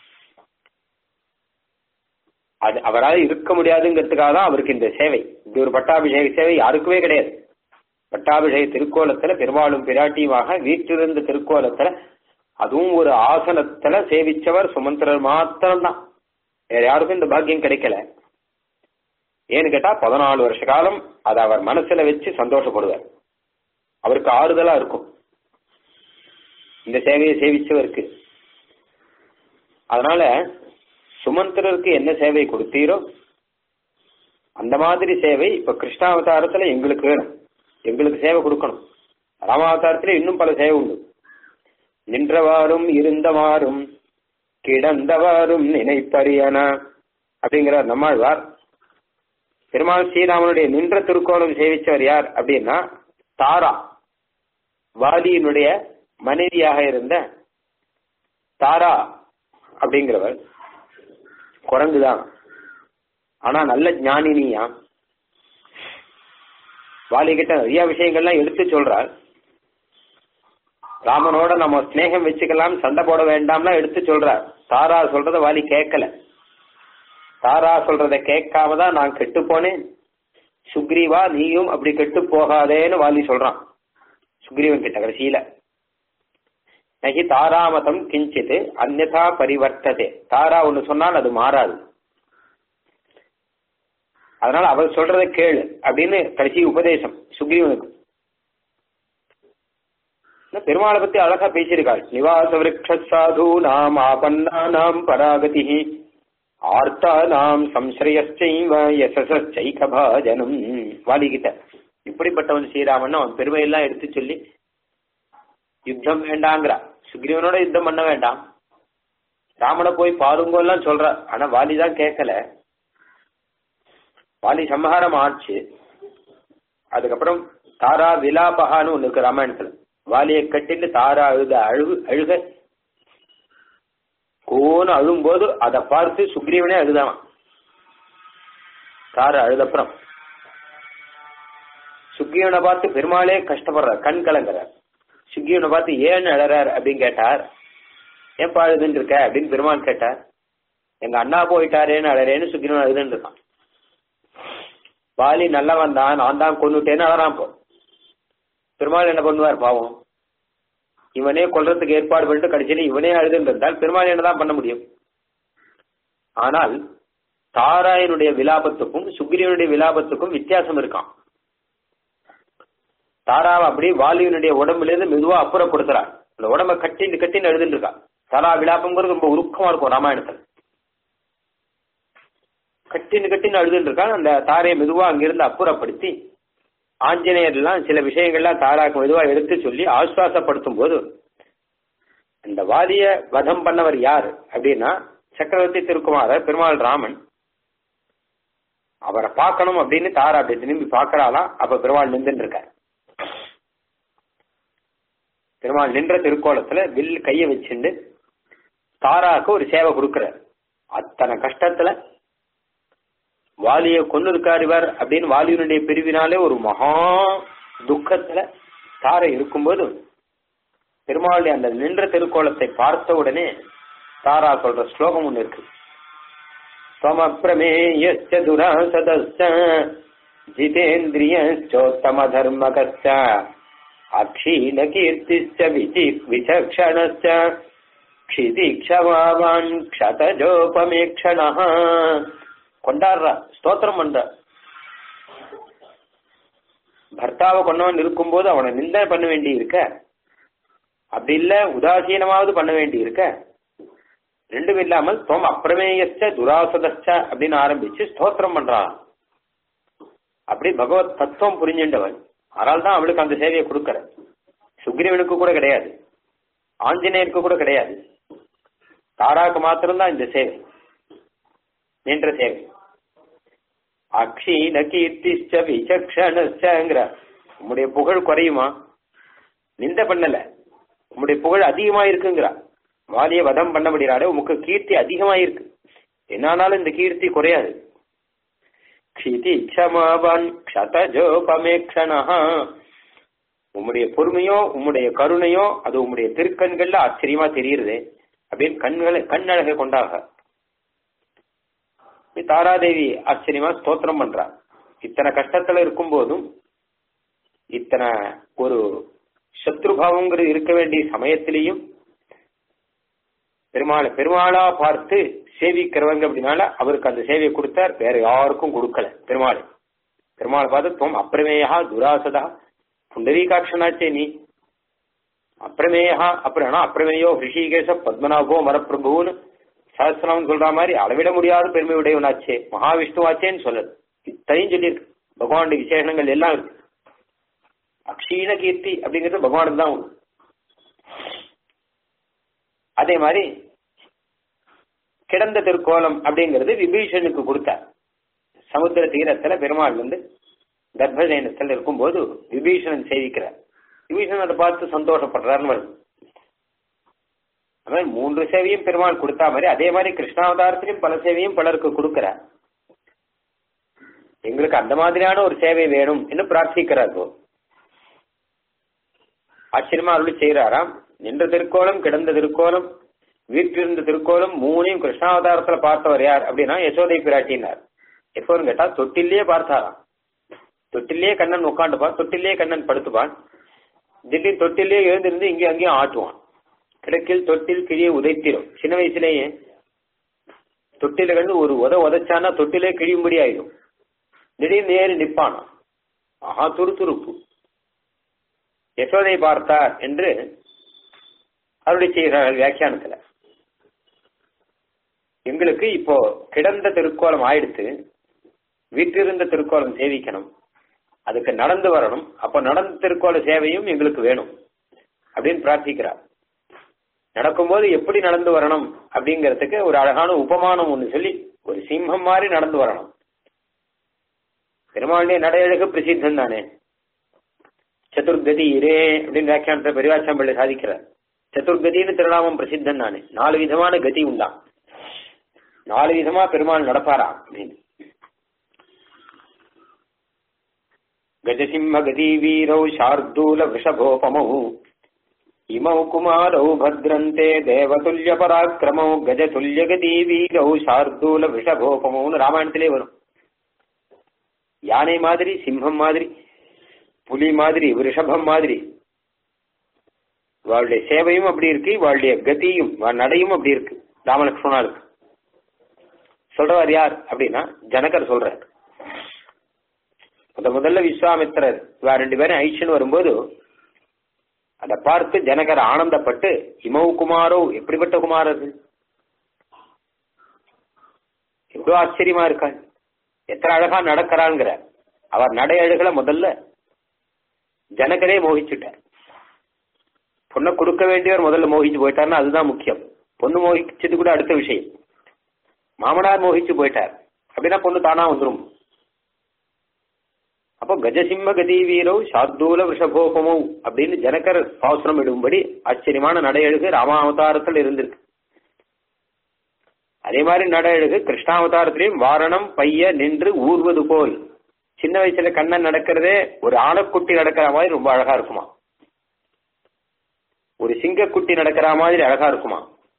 அது அவரால் இருக்க முடியாதுங்கிறதுக்காக தான் அவருக்கு இந்த சேவை இப்படி ஒரு பட்டாபிஷேக சேவை யாருக்குமே கிடையாது பட்டாபிஷேக திருக்கோலத்துல பெருமாளும் பிராட்டியுமாக வீட்டிலிருந்த திருக்கோலத்துல அதுவும் ஒரு ஆசனத்துல சேவிச்சவர் சுமந்திரர் மாத்திரம்தான் வேற யாருக்கும் இந்த பாக்கியம் கிடைக்கல ஏன்னு கேட்டா பதினாலு வருஷ காலம் அதை அவர் மனசுல வச்சு சந்தோஷப்படுவார் அவருக்கு ஆறுதலா இருக்கும் இந்த சேவையை சேவிச்சவருக்கு அதனால சுமந்திரருக்கு என்ன சேவை கொடுத்தீரோ அந்த மாதிரி சேவை இப்ப கிருஷ்ணாவதாரத்துல எங்களுக்கு வேணும் எங்களுக்கு சேவை கொடுக்கணும் ராமாவதாரத்துல இன்னும் பல சேவை உண்டு நின்றவாறும் இருந்தவாறும் கிடந்தவாறும் நினைப்பறியன அப்படிங்கிறார் நம்மாழ்வார் பெருமாள் ஸ்ரீராமனுடைய நின்ற திருக்கோலம் சேவிச்சவர் யார் அப்படின்னா தாரா வாலியினுடைய மனைவியாக இருந்த தாரா அப்படிங்கிறவர் குரங்குதான் ஆனா நல்ல ஞானினியா வாலி கிட்ட நிறைய விஷயங்கள்லாம் எடுத்து சொல்றார் ராமனோட நம்ம ஸ்நேகம் வச்சுக்கலாம் சண்டை போட வேண்டாம்லாம் எடுத்து சொல்றார் தாரா சொல்றத வாலி கேட்கல தாரா சொல்றத கேட்காம தான் நான் கெட்டு போனேன் சுக்ரீவா நீயும் அப்படி கெட்டு போகாதேன்னு வாலி சொல்றான் சுக்ரீவன் கிட்ட கடைசியில நகி தாராமதம் கிஞ்சித் அந்நதா பரிவர்த்ததே தாரா ஒண்ணு சொன்னால் அது மாறாது அதனால அவர் சொல்றத கேளு அப்படின்னு கடைசி உபதேசம் சுக்ரீவனுக்கு பெருமாளை பத்தி அழகா பேசியிருக்காள் நிவாச விரக்ஷ சாது நாம் ஆபன்னா நாம் பராகதி ஆர்த்தா நாம் சம்ஸ்ரயச்சைவ யசசைகபாஜனம் வாலிகிட்ட இப்படிப்பட்டவன் ஸ்ரீராமன் அவன் பெருமையெல்லாம் எடுத்து சொல்லி யுத்தம் வேண்டாங்கிறா சுக்ரீவனோட யுத்தம் பண்ண வேண்டாம் ராமனை போய் பாருங்கோல்லாம் சொல்ற ஆனா வாலி தான் கேட்கல வாலி சம்ஹாரம் ஆச்சு அதுக்கப்புறம் தாரா விலாபகான்னு ஒண்ணு இருக்கு ராமாயணத்துல வாலியை கட்டிட்டு தாரா அழுத அழுகு அழுக கோன்னு அழும்போது அதை பார்த்து சுக்ரீவனே அழுதான் தாரா அழுதப்புறம் சுக்ரீவனை பார்த்து பெருமாளே கஷ்டப்படுறார் கண் கலங்குறார் சுக்ரீவனை பார்த்து ஏன் அழறார் அப்படின்னு கேட்டார் ஏன் அழுதுன்னு இருக்க அப்படின்னு பெருமாள் கேட்டார் எங்க அண்ணா போயிட்டாரேன்னு அழறேன்னு சுக்ரீவன் அழுதுன்னு இருக்கான் வாலி நல்லவன் தான் நான் தான் கொண்டுட்டேன்னு அழறான் இப்போ பெருமாள் என்ன பண்ணுவார் பாவம் இவனே கொல்றதுக்கு ஏற்பாடு பண்ணிட்டு கடைசியில இவனே அழுதுன்னு இருந்தால் பெருமாள் என்னதான் பண்ண முடியும் ஆனால் தாராயனுடைய விலாபத்துக்கும் சுக்ரீவனுடைய விலாபத்துக்கும் வித்தியாசம் இருக்கான் தாராவை அப்படி வாலியனுடைய உடம்புல இருந்து மெதுவா அப்புறப்படுத்துறான் அந்த உடம்ப கட்டின்னு கட்டின்னு எழுதுன்னு இருக்கான் தாரா விலாபங்கிறது ரொம்ப உருக்கமா இருக்கும் ராமாயணத்துல கட்டின்னு கட்டின்னு அழுதுன்னு இருக்கான் அந்த தாரையை மெதுவா அங்கிருந்து அப்புறப்படுத்தி ஆஞ்சநேயர் எல்லாம் சில விஷயங்கள்லாம் தாராக்கு மெதுவா எடுத்து சொல்லி ஆஸ்வாசப்படுத்தும் போது அந்த வாலிய வதம் பண்ணவர் யார் அப்படின்னா சக்கரவர்த்தி திருக்குமாரர் பெருமாள் ராமன் அவரை பார்க்கணும் அப்படின்னு தாரா அப்படி திரும்பி பார்க்கறாளாம் அப்ப பெருமாள் நின்றுட்டு இருக்கார் பெருமாள் நின்ற திருக்கோலத்துல வில் கைய வச்சுண்டு தாராக்கு ஒரு சேவை கொடுக்கிறார் அத்தனை கஷ்டத்துல வாலியை கொண்டு இருக்கார் இவர் அப்படின்னு வாலியினுடைய பிரிவினாலே ஒரு மகா துக்கத்துல தாரை இருக்கும்போது பெருமாளுடைய அந்த நின்ற திருக்கோலத்தை பார்த்த உடனே தாரா சொல்ற ஸ்லோகம் ஒண்ணு இருக்கு त्वमप्रमेयश्च दुरासदश्च जितेन्द्रियश्चोत्तमधर्मकश्च अक्षीणकीर्तिश्च विचि विचक्षणश्च क्षितिक्षमावान् क्षतजोपमेक्षणः கொண்டாடுறா ஸ்தோத்திரம் பண்ற பர்த்தாவை கொண்டவன் இருக்கும்போது அவனை நிந்தனை பண்ண வேண்டி இருக்க அப்படி இல்ல உதாசீனமாவது பண்ண வேண்டி இருக்க ரெண்டும் இல்லாமல் தோம் அப்பிரமேயச்ச துராசதச்ச அப்படின்னு ஆரம்பிச்சு ஸ்தோத்திரம் பண்றான் அப்படி பகவத் தத்துவம் புரிஞ்சின்றவன் அதனால தான் அவளுக்கு அந்த சேவையை கொடுக்கற சுக்ரீவனுக்கு கூட கிடையாது ஆஞ்சநேயருக்கு கூட கிடையாது தாராக்கு மாத்திரம்தான் இந்த சேவை நின்ற சேவை அக்ஷீண கீர்த்திச்ச விசக்ஷணச்சங்கிற உம்முடைய புகழ் குறையுமா நிந்த பண்ணல உம்முடைய புகழ் அதிகமா இருக்குங்கிறா வாலிய வதம் பண்ண முடியறாரு உமக்கு கீர்த்தி அதிகமா இருக்கு என்னானாலும் இந்த கீர்த்தி குறையாது க்ஷிதி க்ஷமாவான் க்ஷதஜோபமேக்ஷணா உம்முடைய பொறுமையோ உம்முடைய கருணையோ அது உம்முடைய திருக்கண்கள்ல ஆச்சரியமா தெரியுது அப்படின்னு கண்களை கண்ணழகை கொண்டாக தாராதேவி ஆச்சரியமா ஸ்தோத்திரம் பண்றா இத்தனை கஷ்டத்துல இருக்கும் போதும் இத்தனை ஒரு சத்ருபாவங்கிறது இருக்க வேண்டிய சமயத்திலையும் பெருமாளை பெருமாளா பார்த்து சேவிக்கிறவங்க அப்படின்னால அவருக்கு அந்த சேவையை கொடுத்தார் வேற யாருக்கும் கொடுக்கல பெருமாள் பெருமாளை பார்த்து துவம் அப்பிரமேயா துராசதா புண்டரீகாட்சனாச்சே நீ அப்பிரமேயா அப்படின்னா அப்பிரமேயோ ரிஷிகேச பத்மநாபோ மரப்பிரபுன்னு சஹசிரம் சொல்ற மாதிரி அளவிட முடியாத பெருமை உடையவனாச்சே மகாவிஷ்ணுவாச்சேன்னு சொல்லது இத்தனையும் சொல்லியிருக்கு பகவானுடைய விசேஷங்கள் எல்லாம் இருக்கு அக்ஷீண கீர்த்தி அப்படிங்கிறது பகவானுக்கு தான் உண்டு அதே மாதிரி கிடந்த திருக்கோலம் அப்படிங்கிறது விபீஷனுக்கு கொடுத்தார் சமுத்திர தீரத்துல பெருமாள் வந்து கர்ப்பசேனத்தில் இருக்கும்போது விபீஷணன் சேவிக்கிறார் விபீஷணன் அதை பார்த்து சந்தோஷப்படுறாருன்னு வருது அதாவது மூன்று சேவையும் பெருமாள் கொடுத்தா மாதிரி அதே மாதிரி கிருஷ்ணாவதாரத்திலையும் பல சேவையும் பலருக்கு கொடுக்கிறார் எங்களுக்கு அந்த மாதிரியான ஒரு சேவை வேணும் என்று பிரார்த்திக்கிறார் ஆச்சரியமா அருள் செய்யறாராம் நின்ற திருக்கோலம் கிடந்த திருக்கோலம் வீட்டிலிருந்த திருக்கோலம் மூணையும் கிருஷ்ணாவதாரத்துல பார்த்தவர் யார் அப்படின்னா யசோதை பிராட்டினார் எப்போன்னு கேட்டா தொட்டிலேயே பார்த்தாராம் தொட்டிலேயே கண்ணன் உட்காந்துப்பான் தொட்டிலேயே கண்ணன் படுத்துப்பான் திடீர் தொட்டிலேயே எழுந்திருந்து இங்கேயும் அங்கேயும் ஆட்டுவான் கிழக்கில் தொட்டில் கிழிய உதைத்திரும் சின்ன வயசுலேயே தொட்டில கண்டு ஒரு உத உதைச்சானா தொட்டிலே கிழியும்படி ஆயிடும் திடீர்னு ஏறி நிப்பானா ஆஹா துருதுருப்பு யசோதை பார்த்தார் என்று அருளை செய்கிறார்கள் வியாக்கியானத்துல எங்களுக்கு இப்போ கிடந்த திருக்கோலம் ஆயிடுத்து வீட்டிருந்த திருக்கோலம் சேவிக்கணும் அதுக்கு நடந்து வரணும் அப்ப நடந்த திருக்கோல சேவையும் எங்களுக்கு வேணும் அப்படின்னு பிரார்த்திக்கிறார் நடக்கும்போது எப்படி நடந்து வரணும் அப்படிங்கறதுக்கு ஒரு அழகான உபமானம் ஒண்ணு சொல்லி ஒரு சிம்மம் மாதிரி நடந்து வரணும் பெருமாளுடைய நடையழகு பிரசித்தம் தானே சதுர்கதி இரே அப்படின்னு வியாக்கியானத்தை பெரியாச்சம் பிள்ளை சாதிக்கிறார் சதுர்கதின்னு திருநாமம் பிரசித்தம் தானே நாலு விதமான கதி உண்டாம் நாலு விதமா பெருமாள் நடப்பாரா அப்படின்னு கஜசிம்ம கதி வீரௌ சார்தூல விஷபோபமௌ இமௌ குமாரௌ பத்ரந்தே தேவதுல்ய பராக்கிரமௌ கஜதுல்ய கதி வீரௌ சார்தூல விஷபோபமௌன்னு ராமாயணத்திலே வரும் யானை மாதிரி சிம்மம் மாதிரி புலி மாதிரி ரிஷபம் மாதிரி அவளுடைய சேவையும் அப்படி இருக்கு அவளுடைய கதியும் நடையும் அப்படி இருக்கு ராமலட்சுமணாளுக்கு சொல்றவர் யார் அப்படின்னா ஜனகர் சொல்றார் முத முதல்ல விஸ்வாமித்திரர் இவா ரெண்டு பேரும் ஐஷன் வரும்போது அதை பார்த்து ஜனகர் ஆனந்தப்பட்டு இமௌ குமாரோ எப்படிப்பட்ட குமாரர் எவ்வளவு ஆச்சரியமா இருக்காள் எத்தனை அழகா நடக்கிறாங்கிற அவர் நடை அழகுல முதல்ல ஜனகரே மோகிச்சுட்டார் பொண்ணை கொடுக்க வேண்டியவர் முதல்ல மோகிச்சு போயிட்டார்னா அதுதான் முக்கியம் பொண்ணு மோகிச்சது கூட அடுத்த விஷயம் மாமனார் மோகிச்சு போயிட்டார் அப்படின்னா பொண்ணு தானா வந்துரும் அப்போ கஜசிம்ம கதி வீரோ சார்தூல விஷபோகமோ அப்படின்னு ஜனகர் பாசுரம் இடும்படி ஆச்சரியமான நடையழுகு ராமாவதாரத்தில் இருந்திருக்கு அதே மாதிரி நட அழகு கிருஷ்ணாவதாரத்திலையும் வாரணம் பைய நின்று ஊர்வது போல் சின்ன வயசுல கண்ணன் நடக்கிறதே ஒரு ஆணக்குட்டி நடக்கிற மாதிரி ரொம்ப அழகா இருக்குமா ஒரு சிங்கக்குட்டி நடக்கிற மாதிரி அழகா இருக்குமா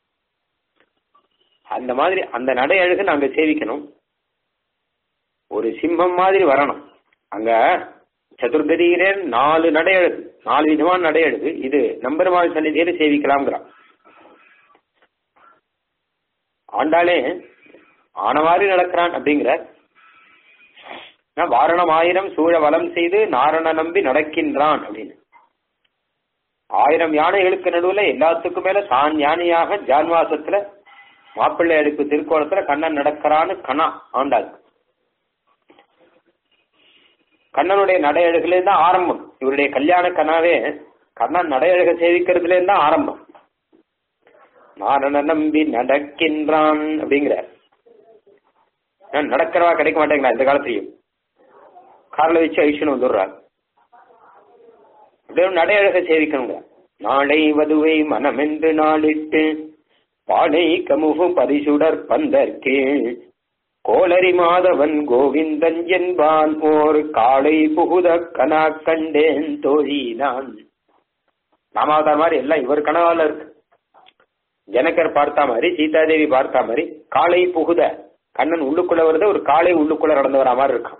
அந்த மாதிரி அந்த நடை அழகு நாங்க சேவிக்கணும் ஒரு சிம்மம் மாதிரி வரணும் அங்க சதுர்கதியிலே நாலு நடை அழகு நாலு விதமான நடை அழகு இது நம்பெருமாள் சன்னிதியில சேவிக்கலாம்ங்கிறான் ஆண்டாளே ஆன மாதிரி நடக்கிறான் அப்படிங்கிற வாரணம் ஆயிரம் சூழ வலம் செய்து நாரண நம்பி நடக்கின்றான் அப்படின்னு ஆயிரம் யானைகளுக்கு நடுவுல எல்லாத்துக்கும் மேல தான் யானையாக ஜான்வாசத்துல மாப்பிள்ளை அடுப்பு திருக்கோலத்துல கண்ணன் நடக்கிறான்னு கணா ஆண்டாள் கண்ணனுடைய நடையழகுல தான் ஆரம்பம் இவருடைய கல்யாண கனாவே கண்ணன் நடையழக சேவிக்கிறதுல தான் ஆரம்பம் நாரண நம்பி நடக்கின்றான் அப்படிங்கிற நடக்கிறவா கிடைக்க மாட்டேங்களா இந்த காலத்திலையும் கார்ல வச்சு ஐஷன் வந்துடுறார் அப்படியே நடையழக சேவிக்கணுங்க நாளை வதுவை மனமென்று நாளிட்டு பாடை கமுகு பரிசுடர் பந்தற்கே கோளரி மாதவன் கோவிந்தன் என்பான் ஓர் காளை புகுத கனா கண்டேன் தோழி நான் நாமாவதார் மாதிரி எல்லாம் இவர் கனவால இருக்கு ஜனகர் பார்த்தா மாதிரி சீதாதேவி பார்த்தா மாதிரி காளை புகுத கண்ணன் உள்ளுக்குள்ள வருது ஒரு காளை உள்ளுக்குள்ள நடந்து வரா மாதிரி இருக்கான்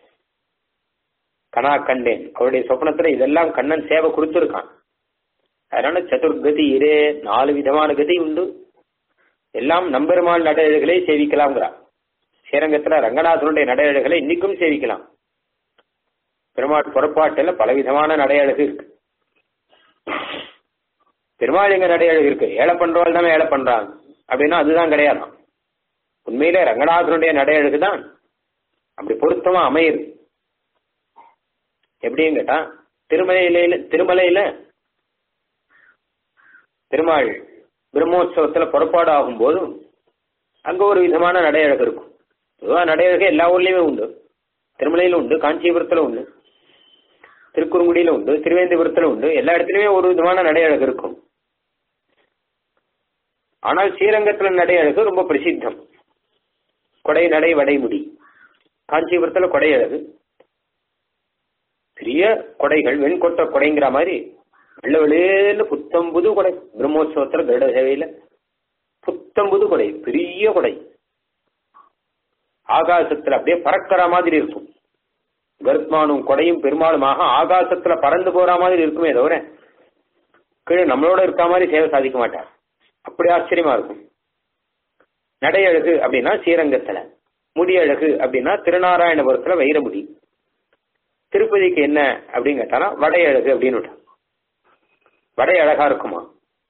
கனா கண்டேன் அவருடைய சொப்னத்துல இதெல்லாம் கண்ணன் சேவை கொடுத்துருக்கான் அதனால சதுர்கதி இரே நாலு விதமான கதி உண்டு எல்லாம் நம்பெருமாள் நடையழகளை சேவிக்கலாம்ங்கிறா ஸ்ரீரங்கத்துல ரங்கநாதனுடைய நடையழகளை இன்னைக்கும் சேவிக்கலாம் பெருமாள் புறப்பாட்டுல பலவிதமான நடையழகு இருக்கு பெருமாள் எங்க நடையழகு இருக்கு ஏழை பண்றவாள் தானே ஏழை பண்றாங்க அப்படின்னா அதுதான் கிடையாதான் உண்மையிலே ரங்கநாதனுடைய நடையழகு தான் அப்படி பொருத்தமா அமையுது எப்படின்னு கேட்டா திருமலையில திருமலையில திருமாள் பிரம்மோற்சவத்துல புறப்பாடு ஆகும் போதும் அங்க ஒரு விதமான நடையழகு இருக்கும் பொதுவா நடையழகு எல்லா ஊர்லயுமே உண்டு திருமலையில உண்டு காஞ்சிபுரத்துல உண்டு திருக்குறுங்குடியில உண்டு திருவேந்திபுரத்துல உண்டு எல்லா இடத்துலயுமே ஒரு விதமான நடையழகு இருக்கும் ஆனால் ஸ்ரீரங்கத்துல நடையழகு ரொம்ப பிரசித்தம் கொடை நடை வடைமுடி காஞ்சிபுரத்துல கொடை அழகு பெரிய கொடைகள் வெண்கொட்ட கொடைங்கிற மாதிரி வெள்ள வெளியேன்னு புத்தம் புது கொடை பிரம்மோற்சவத்துல கருட சேவையில புத்தம் புது கொடை பெரிய கொடை ஆகாசத்துல அப்படியே பறக்கிற மாதிரி இருக்கும் கருத்மானும் கொடையும் பெருமாளுமாக ஆகாசத்துல பறந்து போற மாதிரி இருக்குமே தவிர கீழே நம்மளோட இருக்க மாதிரி சேவை சாதிக்க மாட்டார் அப்படி ஆச்சரியமா இருக்கும் நடையழகு அப்படின்னா ஸ்ரீரங்கத்துல முடியழகு அப்படின்னா திருநாராயணபுரத்துல வைரமுடி திருப்பதிக்கு என்ன அப்படின்னு கேட்டானா வடையழகு அப்படின்னு வடை அழகா இருக்குமா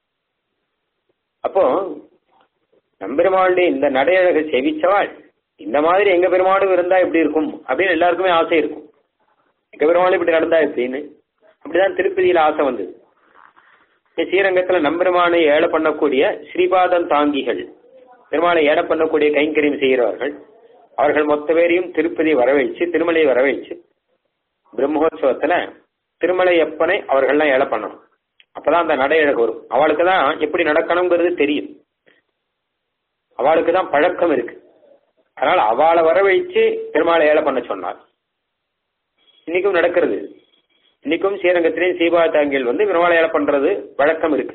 அப்போ நம்பெருமாளுடைய இந்த நடையழகை செவிச்சவாள் இந்த மாதிரி எங்க பெருமாளும் இருந்தா எப்படி இருக்கும் அப்படின்னு எல்லாருக்குமே ஆசை இருக்கும் எங்க பெருமாளும் இப்படி நடந்தா எப்படின்னு அப்படிதான் திருப்பதியில ஆசை வந்தது ஸ்ரீரங்கத்துல நம்பெருமானை ஏழை பண்ணக்கூடிய ஸ்ரீபாதம் தாங்கிகள் பெருமாளை ஏழை பண்ணக்கூடிய கைங்கரியம் செய்கிறவர்கள் அவர்கள் மொத்த பேரையும் திருப்பதி வரவழைச்சு திருமலையை வரவழைச்சு பிரம்மோற்சவத்துல திருமலையப்பனை அவர்கள்லாம் ஏழை பண்ணணும் அப்பதான் அந்த நடையழகு வரும் அவளுக்கு தான் எப்படி நடக்கணுங்கிறது தெரியும் அவளுக்கு தான் பழக்கம் இருக்கு அதனால அவளை வரவழைச்சு பெருமாளை ஏழை பண்ண சொன்னார் இன்னைக்கும் நடக்கிறது இன்னைக்கும் ஸ்ரீரங்கத்திலேயும் சீபாதாங்கில் வந்து பெருமாளை ஏழை பண்றது வழக்கம் இருக்கு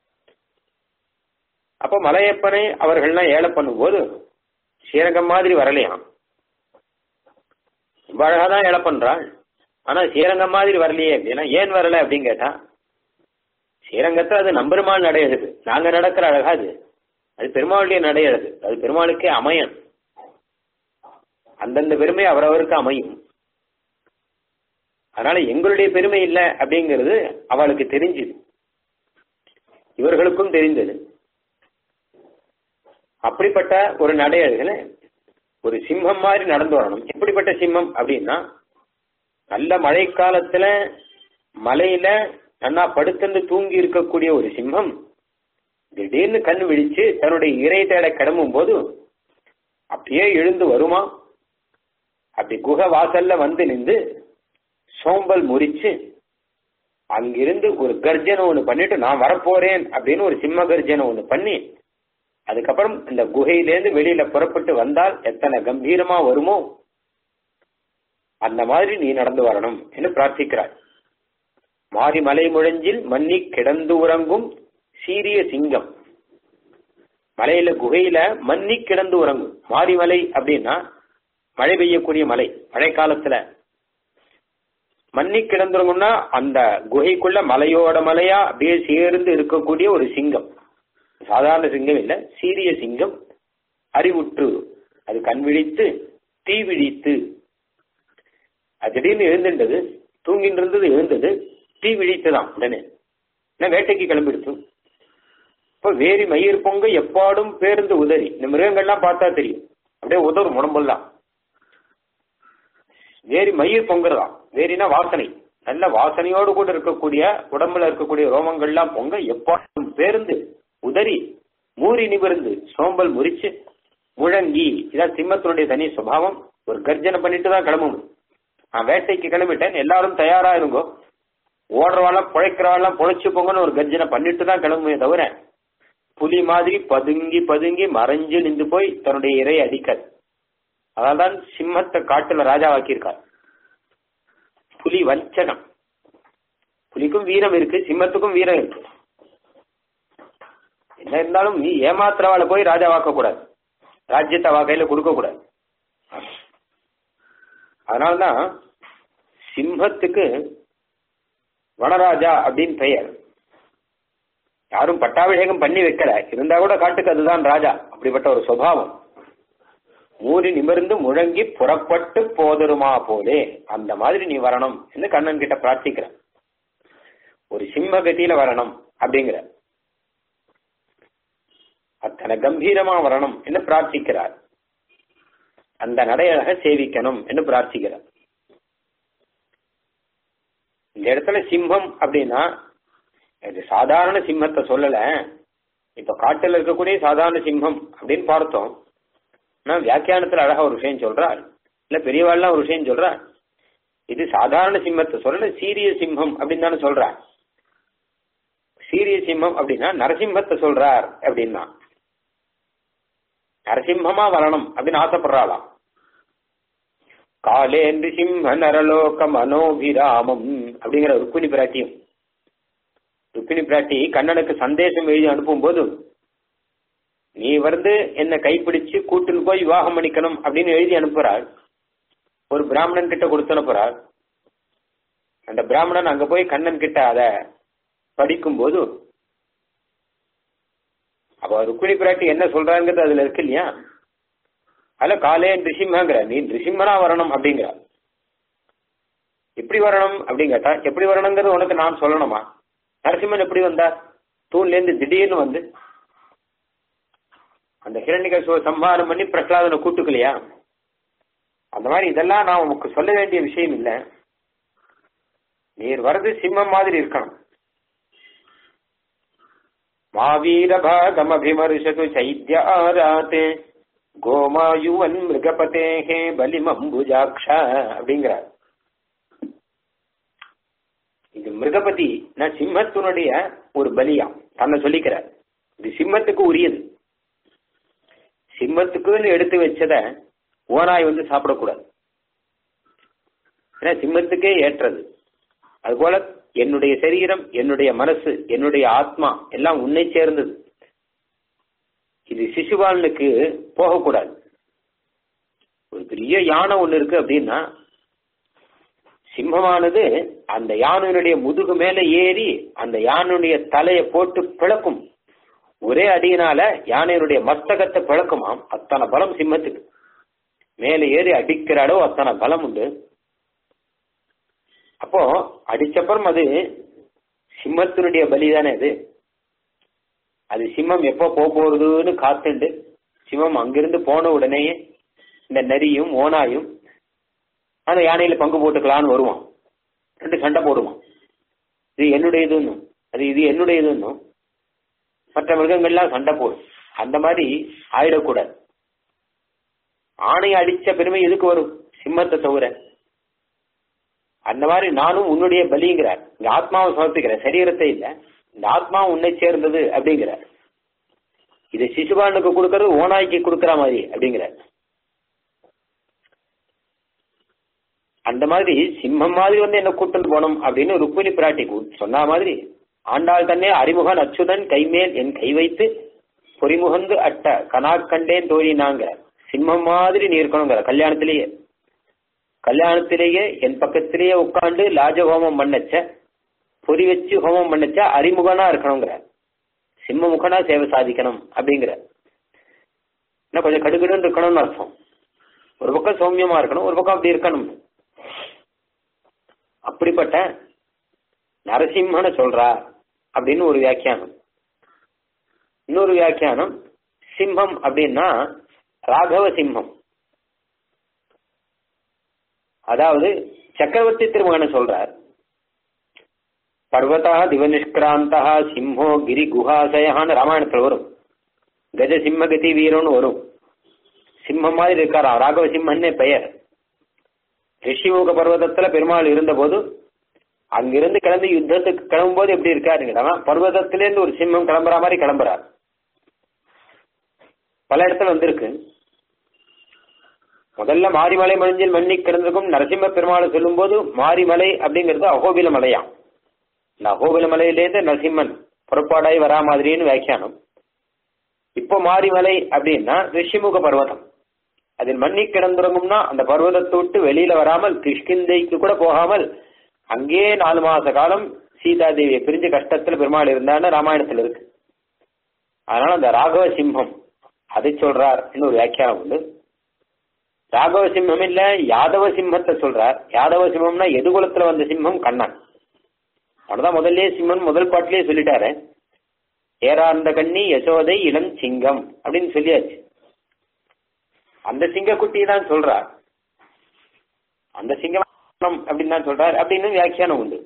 அப்போ மலையப்பனை அவர்கள்லாம் ஏழை பண்ணும்போது ஸ்ரீரங்கம் மாதிரி வரலையாம் ரொம்ப அழகா தான் ஏழை பண்றாள் ஆனா ஸ்ரீரங்கம் மாதிரி வரலையே அப்படின்னா ஏன் வரல அப்படின்னு கேட்டா ஸ்ரீரங்கத்துல அது நம்பெருமாள் நடை எழுது நாங்க நடக்கிற அழகா அது அது பெருமாளுடைய நடை எழுது அது பெருமாளுக்கே அமையன் அந்தந்த பெருமை அவரவருக்கு அமையும் அதனால எங்களுடைய பெருமை இல்லை அப்படிங்கிறது அவளுக்கு தெரிஞ்சுது இவர்களுக்கும் தெரிந்தது அப்படிப்பட்ட ஒரு நடையழகுல ஒரு சிம்மம் மாதிரி நடந்து வரணும் எப்படிப்பட்ட சிம்மம் அப்படின்னா நல்ல மழை காலத்துல மலையில நன்னா படுத்துந்து தூங்கி இருக்கக்கூடிய ஒரு சிம்மம் திடீர்னு கண் விழிச்சு தன்னுடைய இறை தேட கிளம்பும் போது அப்படியே எழுந்து வருமா அப்படி குகை வாசல்ல வந்து நின்று சோம்பல் முறிச்சு அங்கிருந்து ஒரு கர்ஜனை ஒண்ணு பண்ணிட்டு நான் வரப்போறேன் அப்படின்னு ஒரு சிம்ம கர்ஜனை ஒண்ணு பண்ணி அதுக்கப்புறம் இந்த குகையிலேருந்து வெளியில புறப்பட்டு வந்தால் எத்தனை கம்பீரமா வருமோ அந்த மாதிரி நீ நடந்து வரணும் என்று பிரார்த்திக்கிறாள் மாறி மலை முழஞ்சில் மன்னி கிடந்து உறங்கும் சீரிய சிங்கம் மலையில குகையில மன்னி கிடந்து உறங்கும் மாரிமலை அப்படின்னா மழை பெய்யக்கூடிய மலை மழை காலத்துல மன்னி கிடந்துறங்கும்னா அந்த குகைக்குள்ள மலையோட மலையா அப்படியே சேர்ந்து இருக்கக்கூடிய ஒரு சிங்கம் சாதாரண சிங்கம் இல்ல சீரிய சிங்கம் அறிவுற்று அது கண் விழித்து தீ விழித்து அது திடீர்னு எழுந்துட்டது தூங்கிட்டு இருந்தது எழுந்தது தீ விழித்துதான் உடனே என்ன வேட்டைக்கு கிளம்பிடுச்சு இப்ப வேரி மயிர் பொங்க எப்பாடும் பேருந்து உதறி இந்த மிருகங்கள்லாம் பார்த்தா தெரியும் அப்படியே உதறும் உடம்பெல்லாம் வேரி மயிர் பொங்குறதாம் வேரினா வாசனை நல்ல வாசனையோடு கூட இருக்கக்கூடிய உடம்புல இருக்கக்கூடிய ரோமங்கள்லாம் பொங்க எப்பாடும் பேருந்து உதறி மூறி நிமிர்ந்து சோம்பல் முறிச்சு முழங்கி இதான் சிம்மத்தினுடைய தனி சுபாவம் ஒரு கர்ஜனை பண்ணிட்டு தான் கிளம்பணும் நான் வேட்டைக்கு கிளம்பிட்டேன் எல்லாரும் தயாரா இருங்கோ ஓடுறவாள்லாம் பிழைக்கிறவாள்லாம் பொழைச்சு போங்கன்னு ஒரு கர்ஜனை பண்ணிட்டு தான் கிளம்புமே தவிர புலி மாதிரி பதுங்கி பதுங்கி மறைஞ்சு நின்று போய் தன்னுடைய இறையை அடிக்காது அதனால்தான் சிம்மத்தை காட்டுல ராஜாவாக்கியிருக்கார் புலி வஞ்சகம் புலிக்கும் வீரம் இருக்கு சிம்மத்துக்கும் வீரம் இருக்கு என்ன இருந்தாலும் நீ ஏமாத்துறவாள போய் ராஜாவாக்க கூடாது ராஜ்யத்தை அவ கையில கொடுக்க கூடாது அதனால்தான் சிம்மத்துக்கு வனராஜா அப்படின்னு பெயர் யாரும் பட்டாபிஷேகம் பண்ணி வைக்கல இருந்தா கூட காட்டுக்கு அதுதான் ராஜா அப்படிப்பட்ட ஒரு சுபாவம் மூறி நிமிர்ந்து முழங்கி புறப்பட்டு போதருமா போலே அந்த மாதிரி நீ வரணும் என்று கண்ணன் கிட்ட பிரார்த்திக்கிற ஒரு சிம்ம கதியில வரணும் அப்படிங்கிற அத்தனை கம்பீரமா வரணும் என்று பிரார்த்திக்கிறார் அந்த நடையழக சேவிக்கணும் என்று பிரார்த்திக்கிறார் இந்த இடத்துல சிம்மம் அப்படின்னா இது சாதாரண சிம்மத்தை சொல்லல இப்ப காட்டுல இருக்கக்கூடிய சாதாரண சிம்மம் அப்படின்னு பார்த்தோம் நான் வியாக்கியானத்துல அழகா ஒரு விஷயம் சொல்றாள் இல்ல பெரியவாள்லாம் ஒரு விஷயம் சொல்றா இது சாதாரண சிம்மத்தை சொல்லல சீரிய சிம்மம் அப்படின்னு தானே சொல்றா சீரிய சிம்மம் அப்படின்னா நரசிம்மத்தை சொல்றார் அப்படின்னா நரசிம்மமா வரணும் அப்படின்னு ஆசைப்படுறாளாம் காலே சிம்ம நரலோக மனோபிராமம் அப்படிங்கிற ருக்மிணி பிராட்டியும் ருக்மிணி பிராட்டி கண்ணனுக்கு சந்தேசம் எழுதி அனுப்பும் போது நீ வந்து என்ன கைப்பிடிச்சு கூட்டுன்னு போய் விவாகம் பண்ணிக்கணும் அப்படின்னு எழுதி அனுப்புறாள் ஒரு பிராமணன் கிட்ட கொடுத்து அனுப்புறாள் அந்த பிராமணன் அங்க போய் கண்ணன் கிட்ட அத படிக்கும் போது அப்ப ருக்மிணி பிராட்டி என்ன சொல்றாங்கிறது அதுல இருக்கு இல்லையா அதுல காலே ரிசிம்மங்கிற நீ ரிசிம்மனா வரணும் அப்படிங்கிற எப்படி வரணும் அப்படின்னு கேட்டா எப்படி வரணுங்கிறது உனக்கு நான் சொல்லணுமா நரசிம்மன் எப்படி வந்தார் தூண்ல இருந்து திடீர்னு வந்து அந்த ஹிரண்யகசுவ சம்ஹாரம் பண்ணி பிரகலாதனை கூட்டுக்கலையா அந்த மாதிரி இதெல்லாம் நான் உனக்கு சொல்ல வேண்டிய விஷயம் இல்ல நீர் வரது சிம்மம் மாதிரி இருக்கணும் மாவீர பாகம் அபிமர்ஷது சைத்ய ஆராத்தே கோமாயுவன் மிருகபதேகே பலிமம்புஜாக்ஷ அப்படிங்கிறார் இது மிருகபதி நான் சிம்மத்தினுடைய ஒரு பலியாம் தன்னை சொல்லிக்கிறார் இது சிம்மத்துக்கு உரியது சிம்மத்துக்குன்னு எடுத்து வச்சத ஓனாய் வந்து சாப்பிடக்கூடாது ஏன்னா சிம்மத்துக்கே ஏற்றது அதுபோல என்னுடைய சரீரம் என்னுடைய மனசு என்னுடைய ஆத்மா எல்லாம் உன்னை சேர்ந்தது இது சிசுபாலனுக்கு போகக்கூடாது ஒரு பெரிய யானை ஒண்ணு இருக்கு அப்படின்னா சிம்மமானது அந்த யானையினுடைய முதுகு மேல ஏறி அந்த யானையுடைய தலையை போட்டு பிளக்கும் ஒரே அடியினால யானையினுடைய மஸ்தகத்தை பிளக்குமாம் அத்தனை பலம் சிம்மத்துக்கு மேல ஏறி அடிக்கிறாடோ அத்தனை பலம் உண்டு அப்போ அடிச்சப்புறம் அது சிம்மத்தினுடைய பலி தானே அது அது சிம்மம் எப்போ போக போறதுன்னு காத்துண்டு சிம்மம் அங்கிருந்து போன உடனேயே இந்த நரியும் ஓனாயும் அந்த யானையில பங்கு போட்டுக்கலான்னு வருவான் ரெண்டு சண்டை போடுவான் இது என்னுடையதுன்னு அது இது என்னுடையதுன்னு மற்ற மிருகங்கள்லாம் சண்டை போடும் அந்த மாதிரி ஆயிடக்கூடாது ஆணையை அடிச்ச பெருமை எதுக்கு வரும் சிம்மத்தை தவிர அந்த மாதிரி நானும் உன்னுடைய பலிங்கிறார் இந்த ஆத்மாவை சமர்ப்பிக்கிறேன் சரீரத்தை இல்ல இந்த ஆத்மா உன்னை சேர்ந்தது அப்படிங்கிறார் இது சிசுபானுக்கு கொடுக்கறது ஓனாய்க்கு கொடுக்கற மாதிரி அப்படிங்கிற அந்த மாதிரி சிம்மம் மாதிரி வந்து என்ன கூட்டிட்டு போகணும் அப்படின்னு ருக்மிணி பிராட்டி கூ- சொன்ன மாதிரி ஆண்டாள் தன்னே அறிமுகன் அச்சுதன் கைமேல் என் கை வைத்து பொறிமுகந்து அட்ட கனாக்கண்டேன் தோழினாங்க சிம்மம் மாதிரி நீ இருக்கணுங்கிற கல்யாணத்திலேயே கல்யாணத்திலேயே என் பக்கத்திலேயே உட்காந்து லாஜஹோமம் பண்ணச்ச பொறி வச்சு ஹோமம் பண்ணச்ச அறிமுகனா இருக்கணுங்கிற சிம்ம முகனா சேவை சாதிக்கணும் அப்படிங்கிற இன்னும் கொஞ்சம் கடுகடுன்னு இருக்கணும்னு அர்த்தம் ஒரு பக்கம் சௌமியமா இருக்கணும் ஒரு பக்கம் அப்படி இருக்கணும் அப்படிப்பட்ட நரசிம்மனை சொல்றா அப்படின்னு ஒரு வியாக்கியானம் இன்னொரு வியாக்கியானம் சிம்மம் அப்படின்னா ராகவ சிம்மம் அதாவது சக்கரவர்த்தி திருமகனை சொல்றார் பர்வதா திவநிஷ்கிராந்தா சிம்மோ கிரி குஹாசயான்னு ராமாயணத்துல வரும் கஜ சிம்மகதி வீரம்னு வரும் சிம்மம் மாதிரி இருக்காராம் ராகவ சிம்மன்னே பெயர் ரிஷிமுக பர்வதத்துல பெருமாள் இருந்தபோது அங்கிருந்து கிளம்பி யுத்தத்துக்கு கிளம்பும்போது எப்படி இருக்காருங்க பர்வதத்திலேருந்து ஒரு சிம்மம் கிளம்புற மாதிரி கிளம்புறார் பல இடத்துல வந்திருக்கு முதல்ல மாரிமலை மணிஞ்சில் மண்ணி கிடந்திருக்கும் நரசிம்ம பெருமாளை சொல்லும்போது மாரிமலை அப்படிங்கிறது அகோபில மலையாம் இந்த அகோபில மலையிலேருந்து நரசிம்மன் புறப்பாடாய் வரா மாதிரின்னு வியாக்கியானம் இப்போ மாரிமலை அப்படின்னா ரிஷிமுக பர்வதம் அதில் மண்ணி கிடந்துறங்கும்னா அந்த பர்வதத்தை விட்டு வெளியில வராமல் கிஷ்கிந்தைக்கு கூட போகாமல் அங்கேயே நாலு மாச காலம் சீதாதேவியை பிரிஞ்சு கஷ்டத்துல பெருமாள் இருந்தான்னு ராமாயணத்துல இருக்கு அதனால அந்த ராகவ சிம்மம் அதை சொல்றார் ஒரு வியாக்கியானம் உண்டு ராகவ சிம்மம் இல்ல யாதவ சிம்மத்தை சொல்றார் யாதவ சிம்மம்னா எதுகுலத்துல வந்த சிம்மம் கண்ணன் அவனதான் முதல்லயே சிம்மன் முதல் பாட்டிலேயே சொல்லிட்டாரு ஏறார்ந்த கண்ணி யசோதை இளம் சிங்கம் அப்படின்னு சொல்லியாச்சு அந்த சிங்கக்குட்டி தான் சொல்றார் அந்த சிங்கம் அப்படின்னு தான் சொல்றார் அப்படின்னு வியாக்கியானம் உண்டு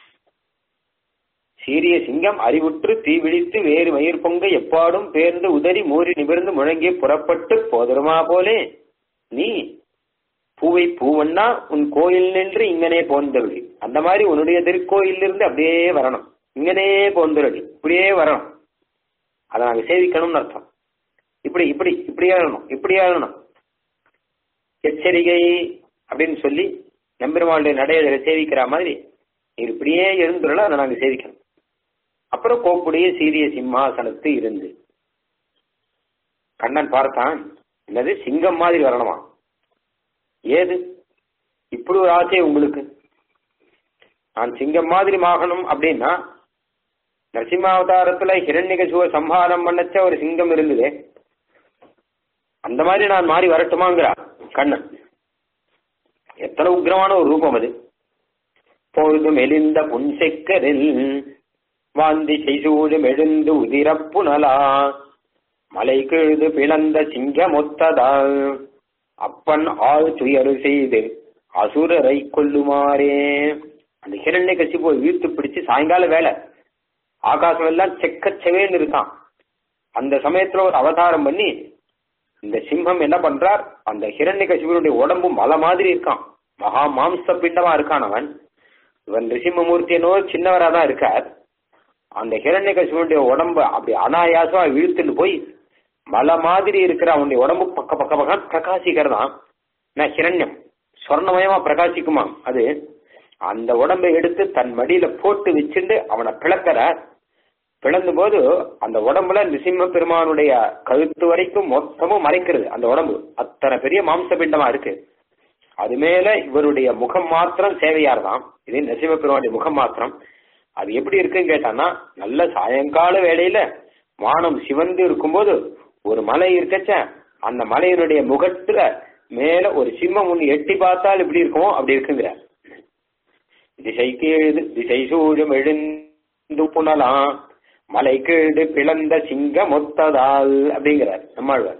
சீரிய சிங்கம் அறிவுற்று தீ விழித்து வேறு மயிர் பொங்க எப்பாடும் பேர்ந்து உதறி மூறி நிமிர்ந்து முழங்கி புறப்பட்டு போதருமா போலே நீ பூவை பூவண்ணா உன் கோயில் நின்று இங்கனே போந்தருளி அந்த மாதிரி உன்னுடைய திருக்கோயிலிருந்து அப்படியே வரணும் இங்கனே போந்தருளி இப்படியே வரணும் அதை நாங்க சேவிக்கணும்னு அர்த்தம் இப்படி இப்படி இப்படி ஏழணும் இப்படி ஏழணும் எச்சரிக்கை அப்படின்னு சொல்லி நம்பெருமாளுடைய நடையை சேவிக்கிற மாதிரி நீர் இப்படியே எழுந்துள்ள அதை நாங்க சேவிக்கணும் அப்புறம் கோப்புடைய சீரிய சிம்மாசனத்து இருந்து கண்ணன் பார்த்தான் என்னது சிங்கம் மாதிரி வரணுமா ஏது இப்படி ஒரு ஆசை உங்களுக்கு நான் சிங்கம் மாதிரி ஆகணும் அப்படின்னா நரசிம்மாவதாரத்துல ஹிரண்யகசுவ சம்ஹாரம் பண்ணச்ச ஒரு சிங்கம் இருந்தது அந்த மாதிரி நான் மாறி வரட்டுமாங்கிறா கண்ணன் எத்தனை உக்ரமான ஒரு ரூபம் அது பொழுதும் எலிந்த புன்செக்கரில் வாந்தி செய்சூழும் எழுந்து உதிரப்புனலா மலை கீழ்து பிளந்த சிங்கமொத்ததால் அப்பன் ஆள் துயரு செய்து அசுரரை கொல்லுமாறே அந்த ஹிரண்ய கசிப்பு வீழ்த்து பிடிச்சு சாயங்கால வேலை ஆகாசம் எல்லாம் செக்கச்சவேன்னு இருக்கான் அந்த சமயத்துல ஒரு அவதாரம் பண்ணி இந்த சிம்மம் என்ன பண்றார் அந்த ஹிரண்ய கசிவனுடைய உடம்பு மலை மாதிரி இருக்கான் மகா மாம்ச பிண்டமா இருக்கான் அவன் இவன் ரிசிம்மமூர்த்தியனோ சின்னவரா தான் இருக்கார் அந்த ஹிரண்ய கசிவனுடைய உடம்ப அப்படி அனாயாசமா இழுத்துட்டு போய் மலை மாதிரி இருக்கிற அவனுடைய உடம்பு பக்க பக்க பக்கம் பிரகாசிக்கிறதாம் நான் ஹிரண்யம் சொர்ணமயமா பிரகாசிக்குமாம் அது அந்த உடம்பை எடுத்து தன் மடியில போட்டு வச்சுட்டு அவனை பிளக்கிறார் பிளந்து போது அந்த உடம்புல நிசிம்ம பெருமானுடைய கழுத்து வரைக்கும் மொத்தமும் மறைக்கிறது அந்த உடம்பு அத்தனை பெரிய மாம்ச பிண்டமா இருக்கு அது மேல இவருடைய முகம் மாத்திரம் சேவையார் தான் இது நரசிம்ம பெருமானுடைய முகம் மாத்திரம் அது எப்படி இருக்குன்னு கேட்டான்னா நல்ல சாயங்கால வேளையில வானம் சிவந்து இருக்கும்போது ஒரு மலை இருக்கச்ச அந்த மலையினுடைய முகத்துல மேல ஒரு சிம்மம் ஒண்ணு எட்டி பார்த்தால் எப்படி இருக்குமோ அப்படி இருக்குங்கிற திசை கீழ் திசை சூழும் எழுந்து புனலாம் மலை கீழ் பிளந்த சிங்க மொத்ததால் அப்படிங்கிறார் நம்மாழ்வார்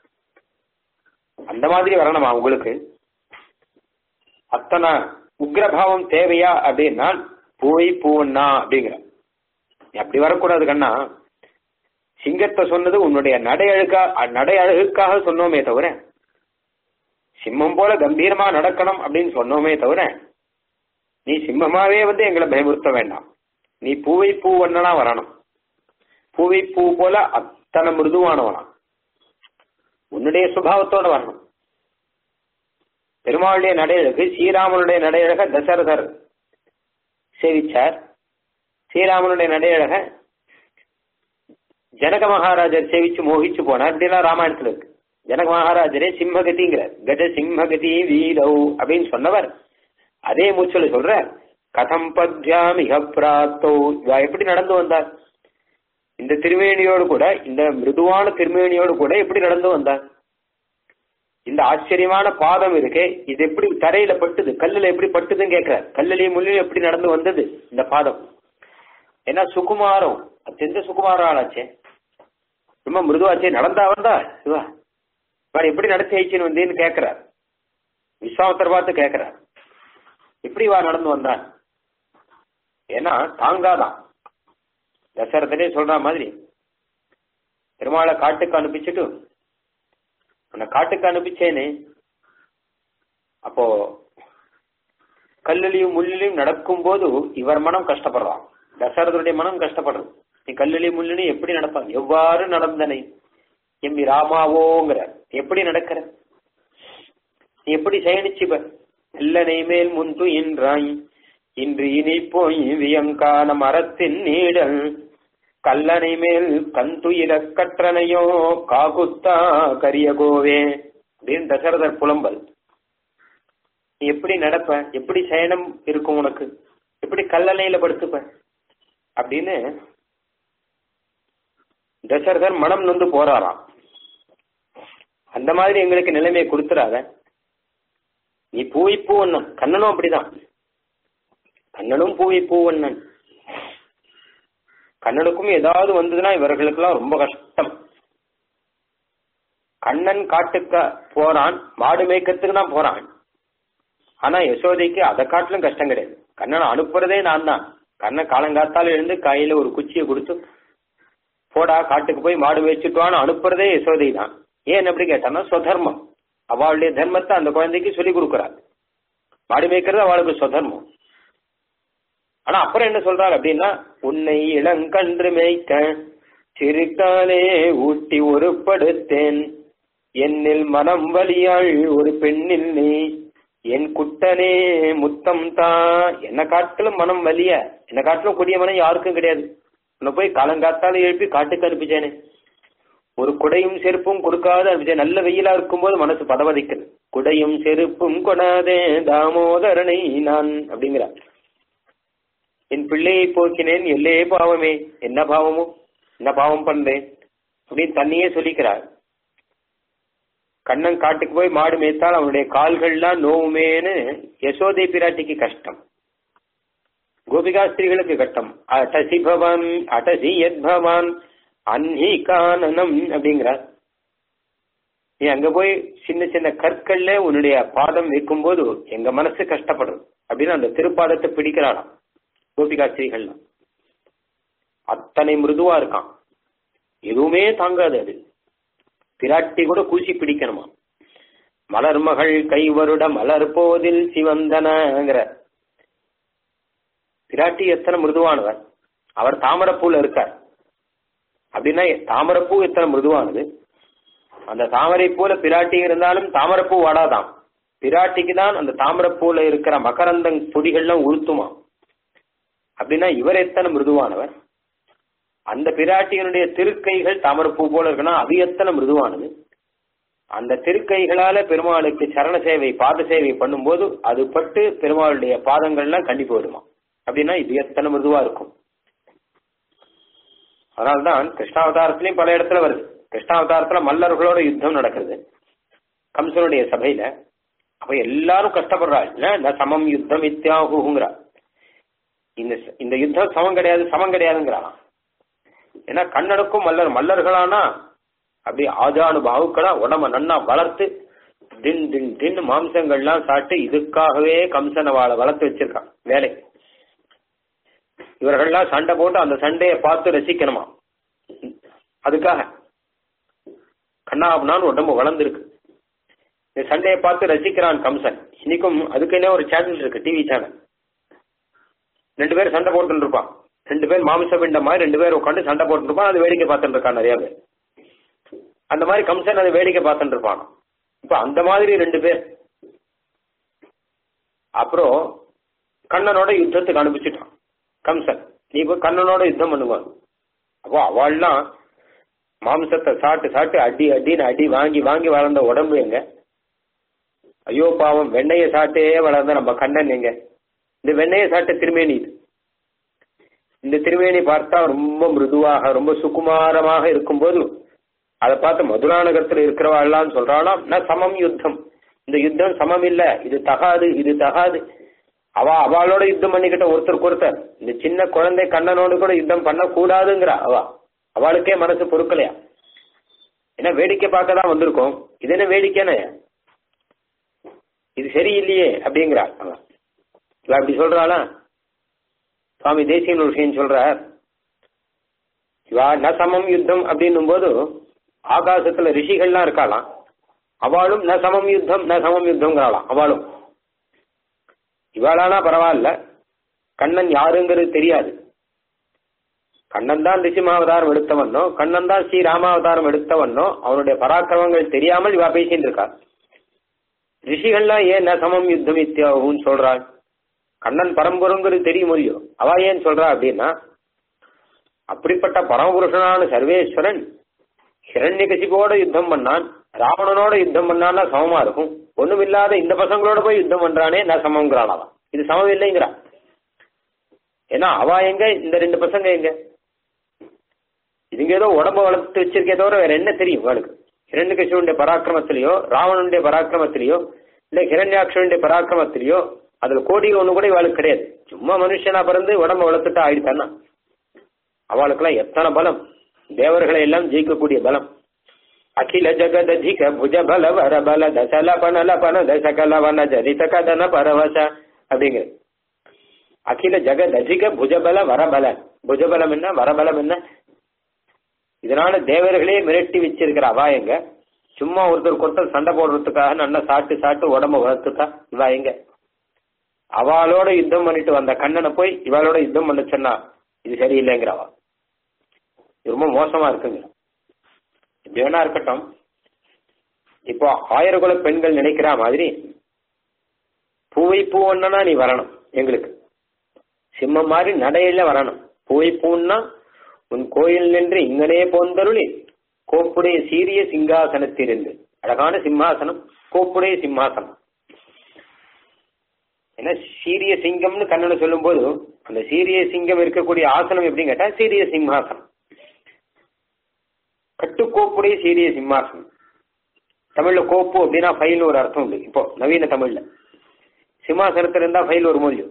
அந்த மாதிரி வரணுமா உங்களுக்கு அத்தனை உக்ரபாவம் தேவையா அப்படின்னா பூவை பூவண்ணா அப்படிங்கிற அப்படி வரக்கூடாது கண்ணா சிங்கத்தை சொன்னது உன்னுடைய நடை அழுக்கா நடை அழகுக்காக சொன்னோமே தவிர சிம்மம் போல கம்பீரமா நடக்கணும் அப்படின்னு சொன்னோமே தவிர நீ சிம்மமாவே வந்து எங்களை பயமுறுத்த வேண்டாம் நீ பூவை பூ வண்ணனா வரணும் பூவை பூ போல அத்தனை மிருதுவானவனா உன்னுடைய சுபாவத்தோட வரணும் பெருமாளுடைய நடையழகு ஸ்ரீராமனுடைய நடையழக தசரதர் சேவிச்சார் ஸ்ரீராமனுடைய நடையழக ஜனக மகாராஜர் சேவிச்சு மோகிச்சு போனார் இப்படிலாம் ராமாயணத்துல இருக்கு ஜனக மகாராஜரே சிம்மகதிங்கிறார் கஜ சிம்மகதி வீரௌ அப்படின்னு சொன்னவர் அதே மூச்சல சொல்ற கதம் பத்யாமிக பிராத்தோ இவா எப்படி நடந்து வந்தார் இந்த திருமேனியோடு கூட இந்த மிருதுவான திருமேனியோடு கூட எப்படி நடந்து வந்தார் இந்த ஆச்சரியமான பாதம் இருக்கே இது எப்படி தரையில பட்டுது கல்லுல எப்படி பட்டுதுன்னு கேட்கிறார் கல்லுலயும் முள்ளிலும் எப்படி நடந்து வந்தது இந்த பாதம் ஏன்னா சுகுமாரம் அத்தியந்த சுகுமாரம் ஆளாச்சே ரொம்ப மிருதுவாச்சே நடந்தா வந்தா சிவா வேற எப்படி நடத்தி ஆயிடுச்சுன்னு வந்தேன்னு கேட்கிறார் விஸ்வாமத்தர் பார்த்து கேட்கிறார் எப்படி வா நடந்து வந்தான் ஏன்னா தாங்காதான் தசரதனே சொல்ற மாதிரி பெருமாளை காட்டுக்கு அனுப்பிச்சுட்டு உன்னை காட்டுக்கு அனுப்பிச்சேனே அப்போ கல்லுலையும் முள்ளிலையும் நடக்கும் போது இவர் மனம் கஷ்டப்படுறான் தசரதனுடைய மனம் கஷ்டப்படுறது நீ கல்லுலையும் முள்ளிலையும் எப்படி நடப்பான் எவ்வாறு நடந்தனை எம்பி ராமாவோங்கிற எப்படி நடக்கிற நீ எப்படி சயனிச்சுப்ப எல்லனை மேல் முன்து இன்றாய் இன்று இனி போய் வியங்கான மரத்தின் நீடல் கல்லணை மேல் கந்துயிர கற்றனையோ காகுத்தா கரிய கோவே அப்படின்னு தசரதர் புலம்பல் நீ எப்படி நடப்ப எப்படி சயனம் இருக்கும் உனக்கு எப்படி கல்லணையில படுத்துப்ப அப்படின்னு தசரதர் மனம் நொந்து போறாராம் அந்த மாதிரி எங்களுக்கு நிலைமையை கொடுத்துறாத நீ பூவி பூவண்ணன் கண்ணனும் அப்படிதான் கண்ணனும் பூவி பூவண்ணன் கண்ணனுக்கும் ஏதாவது வந்ததுன்னா இவர்களுக்கெல்லாம் ரொம்ப கஷ்டம் கண்ணன் காட்டுக்க போறான் மாடு மேய்க்கிறதுக்கு தான் போறான் ஆனா யசோதைக்கு அதை காட்டிலும் கஷ்டம் கிடையாது கண்ணனை அனுப்புறதே நான் தான் கண்ணன் காலங்காத்தால எழுந்து கையில ஒரு குச்சியை கொடுத்து போடா காட்டுக்கு போய் மாடு மேய்ச்சிட்டுவான்னு அனுப்புறதே யசோதை தான் ஏன் அப்படி கேட்டான்னா சொதர்மம் அவளுடைய தர்மத்தை அந்த குழந்தைக்கு சொல்லி கொடுக்குறாள் மாடு மேய்க்கிறது அவளுக்கு சொதர்மம் ஆனா அப்புறம் என்ன சொல்றாரு அப்படின்னா உன்னை இளங்கன்று மேய்க்க சிறுக்காலே ஊட்டி ஒருப்படுத்தேன் என்னில் மனம் வலியாள் ஒரு பெண்ணில் நீ என் குட்டனே முத்தம் தா என்ன காட்டிலும் மனம் வலிய என்ன காட்டிலும் கொடிய மனம் யாருக்கும் கிடையாது உன்னை போய் காலங்காத்தால எழுப்பி காட்டுக்கு அனுப்பிச்சேனே ஒரு குடையும் செருப்பும் கொடுக்காத அனுப்பிச்சேன் நல்ல வெயிலா இருக்கும்போது மனசு பதவதிக்குது குடையும் செருப்பும் கொடாதே தாமோதரனை நான் அப்படிங்கிறார் என் பிள்ளையை போக்கினேன் எல்லே பாவமே என்ன பாவமோ என்ன பாவம் பண்றேன் அப்படின்னு தன்னையே சொல்லிக்கிறார் கண்ணன் காட்டுக்கு போய் மாடு மேய்த்தால் அவனுடைய கால்கள்லாம் நோவுமேன்னு யசோதை பிராட்டிக்கு கஷ்டம் கோபிகாஸ்திரிகளுக்கு கஷ்டம் அடசி பவான் அடசி யத் பவான் அன்னி கானனம் அப்படிங்கிறார் நீ அங்க போய் சின்ன சின்ன கற்கள்ல உன்னுடைய பாதம் வைக்கும் போது எங்க மனசு கஷ்டப்படும் அப்படின்னு அந்த திருப்பாதத்தை பிடிக்கிறாராம் கோபிகாஸ்திரிகள்லாம் அத்தனை மிருதுவா இருக்கான் எதுவுமே தாங்காது அது பிராட்டி கூட கூசி பிடிக்கணுமா மலர் மகள் கைவருட மலர் போதில் சிவந்தனங்கிற பிராட்டி எத்தனை மிருதுவானவர் அவர் தாமரப்பூல இருக்கார் அப்படின்னா தாமரப்பூ எத்தனை மிருதுவானது அந்த தாமரை பூல பிராட்டி இருந்தாலும் தாமரப்பூ வாடாதான் பிராட்டிக்கு தான் அந்த தாமரப்பூல இருக்கிற மகரந்தங் பொடிகள்லாம் உறுத்துமா அப்படின்னா இவர் எத்தனை மிருதுவானவர் அந்த பிராட்டியனுடைய திருக்கைகள் தாமரப்பூ போல இருக்குன்னா அது எத்தனை மிருதுவானது அந்த திருக்கைகளால பெருமாளுக்கு சரண சேவை பாத சேவை பண்ணும்போது அது பட்டு பெருமாளுடைய பாதங்கள்லாம் கண்டிப்பு வருமா அப்படின்னா இது எத்தனை மிருதுவா இருக்கும் அதனால்தான் கிருஷ்ணாவதாரத்திலையும் பல இடத்துல வருது கிருஷ்ணாவதாரத்துல மல்லர்களோட யுத்தம் நடக்கிறது கம்சனுடைய சபையில அப்ப எல்லாரும் கஷ்டப்படுறாள் இல்ல சமம் யுத்தம் இத்தியாகுங்கிறா இந்த இந்த யுத்தம் சமம் கிடையாது சமம் கிடையாதுங்கிறான் ஏன்னா கண்ணனுக்கும் மல்லர் மல்லர்களானா அப்படி ஆஜானு பாவுக்களா உடம்ப நன்னா வளர்த்து தின் தின் தின் மாம்சங்கள்லாம் சாப்பிட்டு இதுக்காகவே கம்சனை வாழ வளர்த்து வச்சிருக்கான் வேலை இவர்கள்லாம் சண்டை போட்டு அந்த சண்டையை பார்த்து ரசிக்கணுமா அதுக்காக கண்ணாபனான்னு உடம்பு வளர்ந்துருக்கு இந்த சண்டையை பார்த்து ரசிக்கிறான் கம்சன் இன்னைக்கும் அதுக்குன்னே ஒரு சேனல் இருக்கு டிவி சேனல் ரெண்டு பேரும் சண்டை போட்டு இருப்பான் ரெண்டு பேர் மாமிச பிண்ட மாதிரி ரெண்டு பேர் உட்காந்து சண்டை போட்டு இருப்பான் அது வேடிக்கை பார்த்துட்டு இருக்கான் நிறைய பேர் அந்த மாதிரி கம்சன் அதை வேடிக்கை பார்த்துட்டு இருப்பான் இப்ப அந்த மாதிரி ரெண்டு பேர் அப்புறம் கண்ணனோட யுத்தத்துக்கு அனுப்பிச்சுட்டான் கம்சன் நீ போய் கண்ணனோட யுத்தம் பண்ணுவாங்க அப்போ அவள்லாம் மாம்சத்தை சாட்டு சாட்டு அடி அடின்னு அடி வாங்கி வாங்கி வளர்ந்த உடம்பு எங்க ஐயோ பாவம் வெண்ணையை சாட்டே வளர்ந்த நம்ம கண்ணன் எங்க இந்த வெண்ணையை சாட்ட திருமேனி இது இந்த திருமேனி பார்த்தா ரொம்ப மிருதுவாக ரொம்ப சுகுமாரமாக இருக்கும்போது அதை பார்த்து மதுராநகரத்தில் இருக்கிறவாள்லாம் சொல்றாளாம் நான் சமம் யுத்தம் இந்த யுத்தம் சமம் இல்ல இது தகாது இது தகாது அவ அவளோட யுத்தம் பண்ணிக்கிட்ட ஒருத்தருக்கு ஒருத்தர் இந்த சின்ன குழந்தை கண்ணனோடு கூட யுத்தம் பண்ண கூடாதுங்கிறா அவ அவளுக்கே மனசு பொறுக்கலையா ஏன்னா வேடிக்கை பார்க்க தான் வந்திருக்கோம் இது என்ன வேடிக்கைன்னு இது சரியில்லையே அப்படிங்கிறா அவ இவ அப்படி சொல்றாளா சுவாமி தேசியன் ஒரு விஷயம் சொல்றார் இவா ந சமம் யுத்தம் அப்படின்னும் போது ஆகாசத்துல ரிஷிகள்லாம் இருக்காளாம் அவளும் ந சமம் யுத்தம் ந சமம் யுத்தம்ங்கிறாளாம் அவளும் இவாளானா பரவாயில்ல கண்ணன் யாருங்கிறது தெரியாது கண்ணன் தான் ரிஷிமாவதாரம் எடுத்தவனோ கண்ணன் தான் ஸ்ரீ ராமாவதாரம் எடுத்தவனோ அவனுடைய பராக்கிரமங்கள் தெரியாமல் இவா பேசிட்டு இருக்கா ரிஷிகள்லாம் ஏன் ந சமம் யுத்தம் இத்தியாகுன்னு சொல்றாள் கண்ணன் பரம்பொருங்கிறது தெரியும் முடியும் அவ ஏன் சொல்றா அப்படின்னா அப்படிப்பட்ட பரமபுருஷனான சர்வேஸ்வரன் ஹிரண்யகசிபோட யுத்தம் பண்ணான் ராவணனோட யுத்தம் பண்ணான்னா சமமா இருக்கும் ஒண்ணுமில்லாத இந்த பசங்களோட போய் யுத்தம் பண்றானே நான் சமங்கிறான் அவன் இது சமம் இல்லைங்கிறா ஏன்னா அவ எங்க இந்த ரெண்டு பசங்க எங்க இதுங்க ஏதோ உடம்ப வளர்த்து வச்சிருக்கே தவிர வேற என்ன தெரியும் அவளுக்கு ஹிரண்யகசிவனுடைய பராக்கிரமத்திலேயோ ராவணனுடைய பராக்கிரமத்திலேயோ இல்ல ஹிரண்யாட்சனுடைய பராக்கிரமத்திலேயோ அதுல கோடி ஒண்ணு கூட இவாளுக்கு கிடையாது சும்மா மனுஷனா பிறந்து உடம்ப வளர்த்துட்டு ஆயிடுத்தானா அவளுக்கெல்லாம் எத்தனை பலம் தேவர்களை எல்லாம் ஜெயிக்கக்கூடிய பலம் அகில ஜகததிக புஜ பல வர பல தசல பனல பன தசகல வன ஜரித கதன பரவச அப்படிங்கிற அகில ஜகததிக புஜபல வரபல புஜபலம் என்ன வரபலம் என்ன இதனால தேவர்களே மிரட்டி வச்சிருக்கிற அவா எங்க சும்மா ஒருத்தருக்கு ஒருத்தர் சண்டை போடுறதுக்காக நல்லா சாட்டு சாட்டு உடம்ப வளர்த்துட்டா இவா எங்க அவளோட யுத்தம் பண்ணிட்டு வந்த கண்ணனை போய் இவளோட யுத்தம் பண்ண சொன்னா இது சரியில்லைங்கிறவா இது ரொம்ப மோசமா இருக்குங்க இப்படி வேணா இருக்கட்டும் இப்போ ஆயிரகுல பெண்கள் நினைக்கிற மாதிரி பூவை பூவன்னா நீ வரணும் எங்களுக்கு சிம்மம் மாதிரி நடையில வரணும் பூவை பூன்னா உன் கோயில் நின்று இங்கனே போந்தருளி கோப்புடைய சீரிய சிங்காசனத்திலிருந்து அழகான சிம்மாசனம் கோப்புடைய சிம்மாசனம் ஏன்னா சீரிய சிங்கம்னு கண்ணனை சொல்லும்போது அந்த சீரிய சிங்கம் இருக்கக்கூடிய ஆசனம் எப்படின்னு கேட்டா சீரிய சிம்மாசனம் கட்டுக்கோப்புடைய சீரிய சிம்மாசனம் தமிழ்ல கோப்பு அப்படின்னா ஃபைல் ஒரு அர்த்தம் உண்டு இப்போ நவீன தமிழ்ல சிம்மாசனத்துல இருந்தா ஃபைல் ஒரு மொழியும்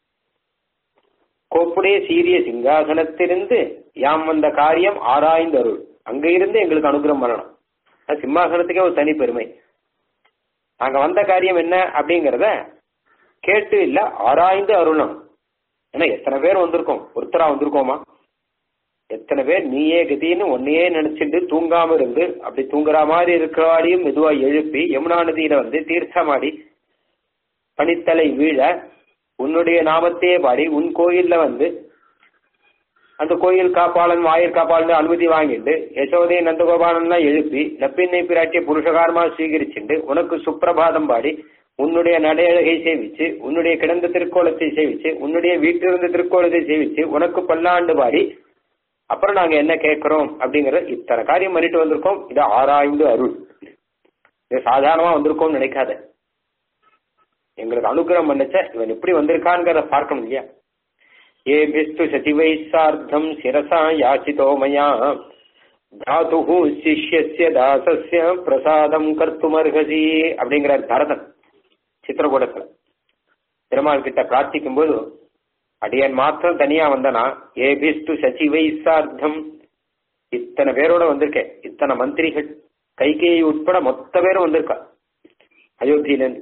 கோப்புடைய சீரிய சிங்காசனத்திலிருந்து யாம் வந்த காரியம் ஆராய்ந்து அருள் அங்க இருந்து எங்களுக்கு அனுகிரகம் பண்ணணும் அது சிம்மாசனத்துக்கே ஒரு தனி பெருமை நாங்க வந்த காரியம் என்ன அப்படிங்கறத கேட்டு இல்ல ஆராய்ந்து அருளணும் ஏன்னா எத்தனை பேர் வந்திருக்கோம் ஒருத்தரா வந்திருக்கோமா எத்தனை பேர் நீயே கதின்னு ஒன்னையே நினைச்சிட்டு தூங்காம இருந்து அப்படி தூங்குற மாதிரி இருக்கிறவாடியும் மெதுவா எழுப்பி யமுனா நதியில வந்து தீர்த்தமாடி பனித்தலை வீழ உன்னுடைய நாமத்தையே பாடி உன் கோயில்ல வந்து அந்த கோயில் காப்பாளன் வாயிற் காப்பாளன் அனுமதி வாங்கிட்டு யசோதை நந்தகோபாலன்லாம் எழுப்பி நப்பின்னை பிராட்டிய புருஷகாரமா ஸ்வீகரிச்சுண்டு உனக்கு சுப்பிரபாதம் பாடி உன்னுடைய நடையழகை சேவிச்சு உன்னுடைய கிடந்த திருக்கோலத்தை சேவிச்சு உன்னுடைய வீட்டிலிருந்த திருக்கோலத்தை சேவிச்சு உனக்கு பல்லாண்டு பாடி அப்புறம் நாங்க என்ன கேட்கிறோம் அப்படிங்கிற இத்தனை காரியம் பண்ணிட்டு வந்திருக்கோம் இது ஆராய்ந்து அருள் இது சாதாரணமா வந்திருக்கோம்னு நினைக்காத எங்களுக்கு அனுகிரகம் பண்ணச்ச இவன் எப்படி வந்திருக்கான்ங்கிறத பார்க்கணும் இல்லையா ஏபிஸ்து சதிவை சார்த்தம் சிரசா யாச்சிதோ மயா தாத்து சிஷ்யஸ்ய தாசஸ்ய பிரசாதம் கர்த்துமர்ஹசி அப்படிங்கிறார் பரதன் சித்திரக்கூடத்துல பெருமாள் கிட்ட பிரார்த்திக்கும் போது அடியன் மாத்திரம் தனியா வந்தனா ஏபிஸ்து சச்சிவை சார்த்தம் இத்தனை பேரோட வந்திருக்கேன் இத்தனை மந்திரிகள் கைகேயி உட்பட மொத்த பேரும் வந்திருக்கா அயோத்தியிலேருந்து